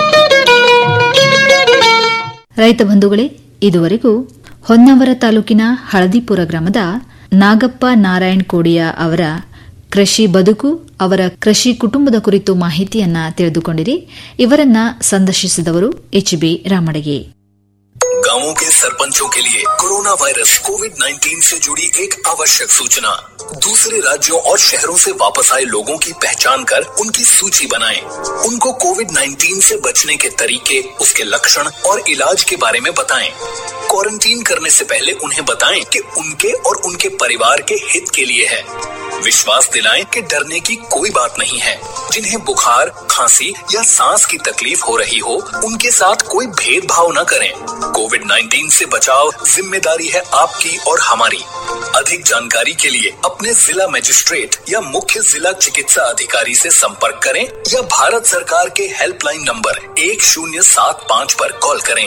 ರೈತ ಬಂಧುಗಳೇ ಇದುವರೆಗೂ ಹೊನ್ನಾವರ ತಾಲೂಕಿನ ಹಳದಿಪುರ ಗ್ರಾಮದ ನಾಗಪ್ಪ ನಾರಾಯಣ್ ಕೋಡಿಯ ಅವರ ಕೃಷಿ ಬದುಕು ಅವರ ಕೃಷಿ ಕುಟುಂಬದ ಕುರಿತು ಮಾಹಿತಿಯನ್ನ ತಿಳಿದುಕೊಂಡಿರಿ ಇವರನ್ನ ಸಂದರ್ಶಿಸಿದವರು ಎಚ್ ಬಿ ರಾಮಡಗಿ गांवों के सरपंचों के लिए कोरोना वायरस कोविड 19 से जुड़ी एक आवश्यक सूचना दूसरे राज्यों और शहरों से वापस आए लोगों की पहचान कर उनकी सूची बनाएं। उनको कोविड 19 से बचने के तरीके उसके लक्षण और इलाज के बारे में बताएं। क्वारंटीन करने से पहले उन्हें बताएं कि उनके और उनके परिवार के हित के लिए है विश्वास दिलाएं कि डरने की कोई बात नहीं है जिन्हें बुखार खांसी या सांस की तकलीफ हो रही हो उनके साथ कोई भेदभाव न करें कोविड 19 से बचाव जिम्मेदारी है आपकी और हमारी अधिक जानकारी के लिए अपने जिला मजिस्ट्रेट या मुख्य जिला चिकित्सा अधिकारी से संपर्क करें या भारत सरकार के हेल्पलाइन नंबर एक शून्य सात पाँच पर कॉल करें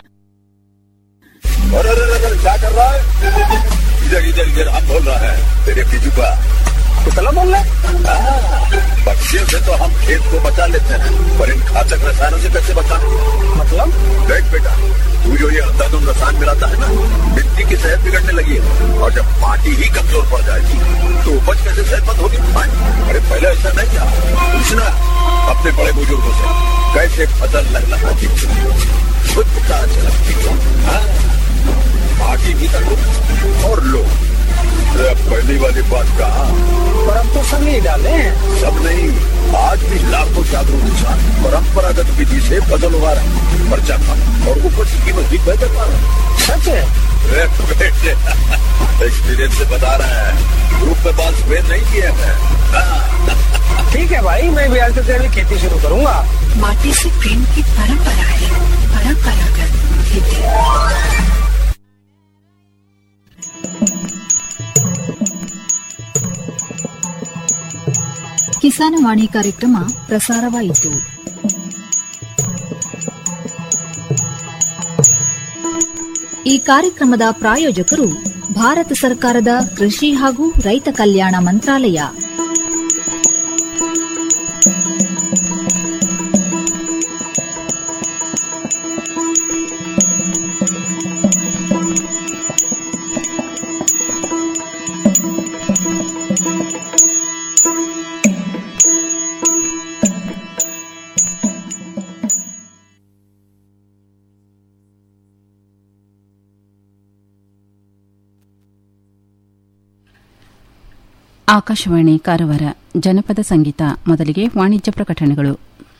अरे अरे अरे अरे, क्या कर रहा है इधर इधर इधर हम बोल रहा है तेरे बीजू का कितना बोल रहा है पक्षियों से तो हम खेत को बचा लेते हैं पर इन घातक रसायनों से कैसे बचाएं मतलब देख बेटा तू जो ये अंधाधुंध रसायन मिलाता है ना मिट्टी की सेहत बिगड़ने लगी है और जब माटी ही कमजोर पड़ जाएगी तो उपज कैसे सेहतमंद होगी हाँ, अरे पहले ऐसा नहीं था पूछना अपने बड़े बुजुर्गों से कैसे फसल लहलहाती थी खुद का झलकती थी हाँ? माटी भी तक और लो अरे अब पहली वाली बात कहा पर हम तो सब नहीं डाले सब नहीं आज भी लाखों जागरूक किसान परंपरागत विधि से फसल उगा रहे हैं पर्चा कम और ऊपर से कीमत भी बेहतर पा रहे हैं सच है अरे बेटे एक्सपीरियंस से बता रहा है ग्रुप में बात स्प्रे नहीं किए हैं ठीक है भाई मैं भी आज से तेरी खेती शुरू करूंगा माटी से प्रेम की परंपरा है परंपरागत खेती ಕಿಸಾನವಾಣಿ ಕಾರ್ಯಕ್ರಮ ಪ್ರಸಾರವಾಯಿತು ಈ ಕಾರ್ಯಕ್ರಮದ ಪ್ರಾಯೋಜಕರು ಭಾರತ ಸರ್ಕಾರದ ಕೃಷಿ ಹಾಗೂ ರೈತ ಕಲ್ಯಾಣ ಮಂತ್ರಾಲಯ ಆಕಾಶವಾಣಿ ಕಾರವಾರ ಜನಪದ ಸಂಗೀತ ಮೊದಲಿಗೆ ವಾಣಿಜ್ಯ ಪ್ರಕಟಣೆಗಳು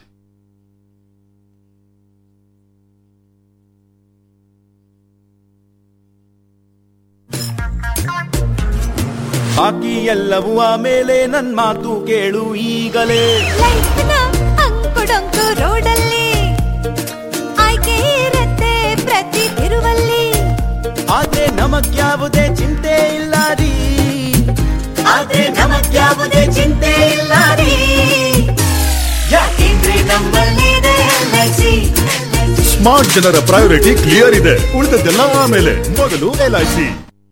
ಬಾಕಿ ಎಲ್ಲವೂ ಆಮೇಲೆ ನನ್ ಮಾತು ಕೇಳು ಈಗಲೇ ಲೈಫ್ನ ಅಂಕುಡೊಂಕು ರೋಡಲ್ಲಿ ಆಯ್ಕೆ ಇರತ್ತೆ ಪ್ರತಿ ತಿರುವಲ್ಲಿ ಆದ್ರೆ ನಮಗ್ಯಾವುದೇ ಚಿಂತೆ ಇಲ್ಲ ರೀ ಆದ್ರೆ ನಮಗ್ಯಾವುದೇ ಚಿಂತೆ ಇಲ್ಲ ರೀ ಯಾಕೆಂದ್ರೆ ನಮ್ಮಲ್ಲಿದೆ ಎಲ್ಐಸಿ ಸ್ಮಾರ್ಟ್ ಜನರ ಪ್ರಯಾರಿಟಿ ಕ್ಲಿಯರ್ ಇದೆ ಉಳಿದದ್ದೆಲ್ಲ ಆಮೇಲೆ ಮೊದಲು ಎಲ್ಐಸಿ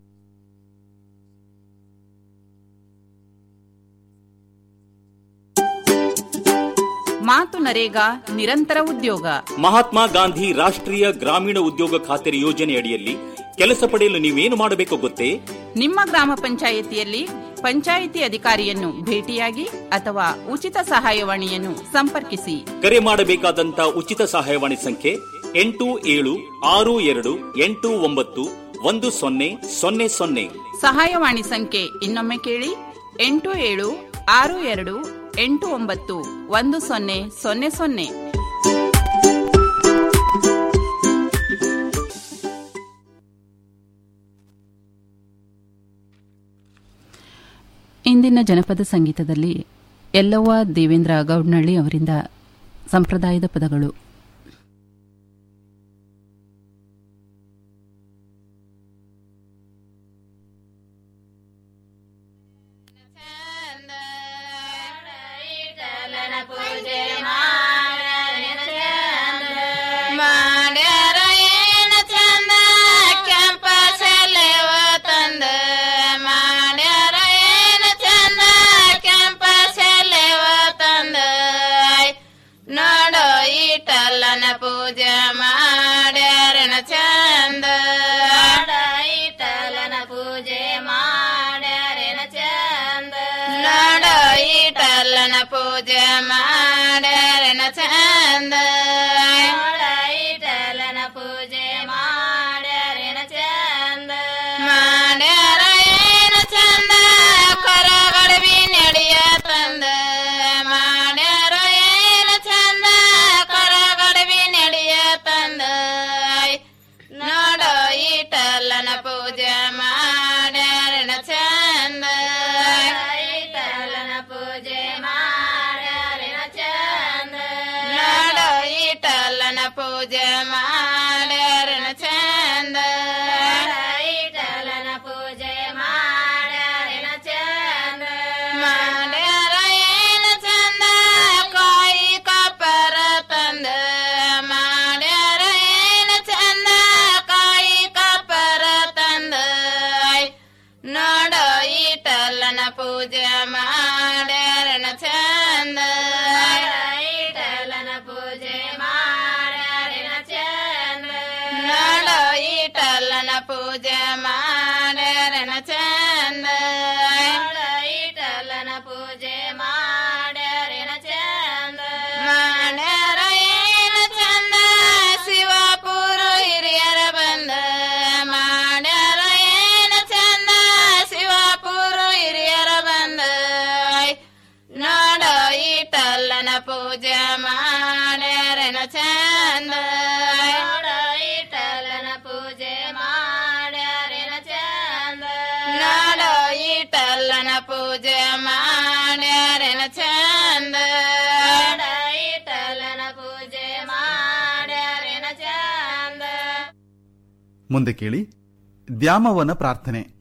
ಮಾತು ನರೇಗಾ ನಿರಂತರ ಉದ್ಯೋಗ ಮಹಾತ್ಮ ಗಾಂಧಿ ರಾಷ್ಟ್ರೀಯ ಗ್ರಾಮೀಣ ಉದ್ಯೋಗ ಖಾತರಿ ಯೋಜನೆಯಡಿಯಲ್ಲಿ ಕೆಲಸ ಪಡೆಯಲು ನೀವೇನು ಮಾಡಬೇಕು ಗೊತ್ತೇ ನಿಮ್ಮ ಗ್ರಾಮ ಪಂಚಾಯಿತಿಯಲ್ಲಿ ಪಂಚಾಯಿತಿ ಅಧಿಕಾರಿಯನ್ನು ಭೇಟಿಯಾಗಿ ಅಥವಾ ಉಚಿತ ಸಹಾಯವಾಣಿಯನ್ನು ಸಂಪರ್ಕಿಸಿ ಕರೆ ಮಾಡಬೇಕಾದಂತ ಉಚಿತ ಸಹಾಯವಾಣಿ ಸಂಖ್ಯೆ ಎಂಟು ಏಳು ಆರು ಎರಡು ಎಂಟು ಒಂಬತ್ತು ಒಂದು ಸೊನ್ನೆ ಸೊನ್ನೆ ಸೊನ್ನೆ ಸಹಾಯವಾಣಿ ಸಂಖ್ಯೆ ಇನ್ನೊಮ್ಮೆ ಕೇಳಿ ಎಂಟು ಏಳು ಆರು ಎರಡು ಎಂಟು ಒಂಬತ್ತು ಒಂದು ಸೊನ್ನೆ ಸೊನ್ನೆ ಸೊನ್ನೆ ಇಂದಿನ ಜನಪದ ಸಂಗೀತದಲ್ಲಿ ಎಲ್ಲವ್ವ ದೇವೇಂದ್ರ ಗೌಡ್ನಳ್ಳಿ ಅವರಿಂದ ಸಂಪ್ರದಾಯದ ಪದಗಳು ಮಾಡ್ಯಾರ ಏನ ಚಂದ ಕೆಂಪ ಸೆಲೆವ ತಂದ ಮಾಡ್ಯಾರ ಏನ ಚಂದ ಕೆಂಪ ಸೆಲೆವ ತಂದ ನೋಡೋ ಈಟಲ್ಲನ ಪೂಜೆ ಮಾಡ್ಯಾರನ ಚಂದ ಈಟಲ್ಲನ ಪೂಜೆ ಮಾಡ್ಯಾರನ ಚಂದ ನೋಡೋ ಈಟಲ್ಲನ ಪೂಜೆ ಮಾಡ್ಯಾರನ ಚಂದ ಈಟಲ್ಲನ ಪೂಜೆ ಮಾಡ್ಯಾರನ ಚಂದ ಮಾಡ್ಯಾರ ಏನ ಚಂದ ಕರಗಡವಿ ನಡೆಯ ತಂದ ಮಾಡ್ಯಾರ ಏನ ಚಂದ ಕರಗಡವಿ ನಡೆಯ ತಂದ ನೋಡೋ ಈಟಲ್ಲನ ಪೂಜೆ ಮಾಡ್ಯಾರನ ಚಂದ ಮಾಡ್ಯಾರ ಏನ ಚಂದ ಕಾಯಿ ಕಪ್ಪರ ತಂದ ಮಾಡ್ಯಾರ ಏನ ಚಂದ ಕಾಯಿ ಕಪ್ಪರ ತಂದ ನೋಡ ಈಟಲ್ಲನ ಪೂಜೆ ಮಾಡ್ಯಾರನ ಚಂದ ಈಟಲ್ಲನ ಪೂಜೆ ಮಾಡ್ಯಾರನ ಚಂದ ನೋಡ ಈಟಲ್ಲನ ಪೂಜೆ ಮಾಡ್ಯಾರನ ಚಂದ ಈಟಲ್ಲನ ಪೂಜೆ ಮಾಡ್ಯಾರನ ಚಂದ ಮಾಡ್ಯಾರ ಏನ ಚಂದ ಶಿವಪುರ ಹಿರಿಯರ ಬಂದ ಮಾಡ್ಯಾರ ಏನ ಚಂದ ಶಿವಪುರ ಹಿರಿಯರ ಬಂದ ನೋಡ ಈಟಲ್ಲನ ಪೂಜೆ ಮಾಡ್ಯಾರನ ಚಂದ ನೋಡ ಈಟಲ್ಲನ ಪೂಜೆ ಮಾಡ್ಯಾರನ ಚಂದ ನೋಡ ಈಟಲ್ಲನ ಪೂಜೆ ಮಾಡ್ಯಾರನ ಚಂದ ನೋಡ ಈಟಲ್ಲನ ಪೂಜೆ ಮಾಡ್ಯಾರನ ಚಂದ ಮುಂದೆ ಕೇಳಿ ದ್ಯಾಮವನ ಪ್ರಾರ್ಥನೆ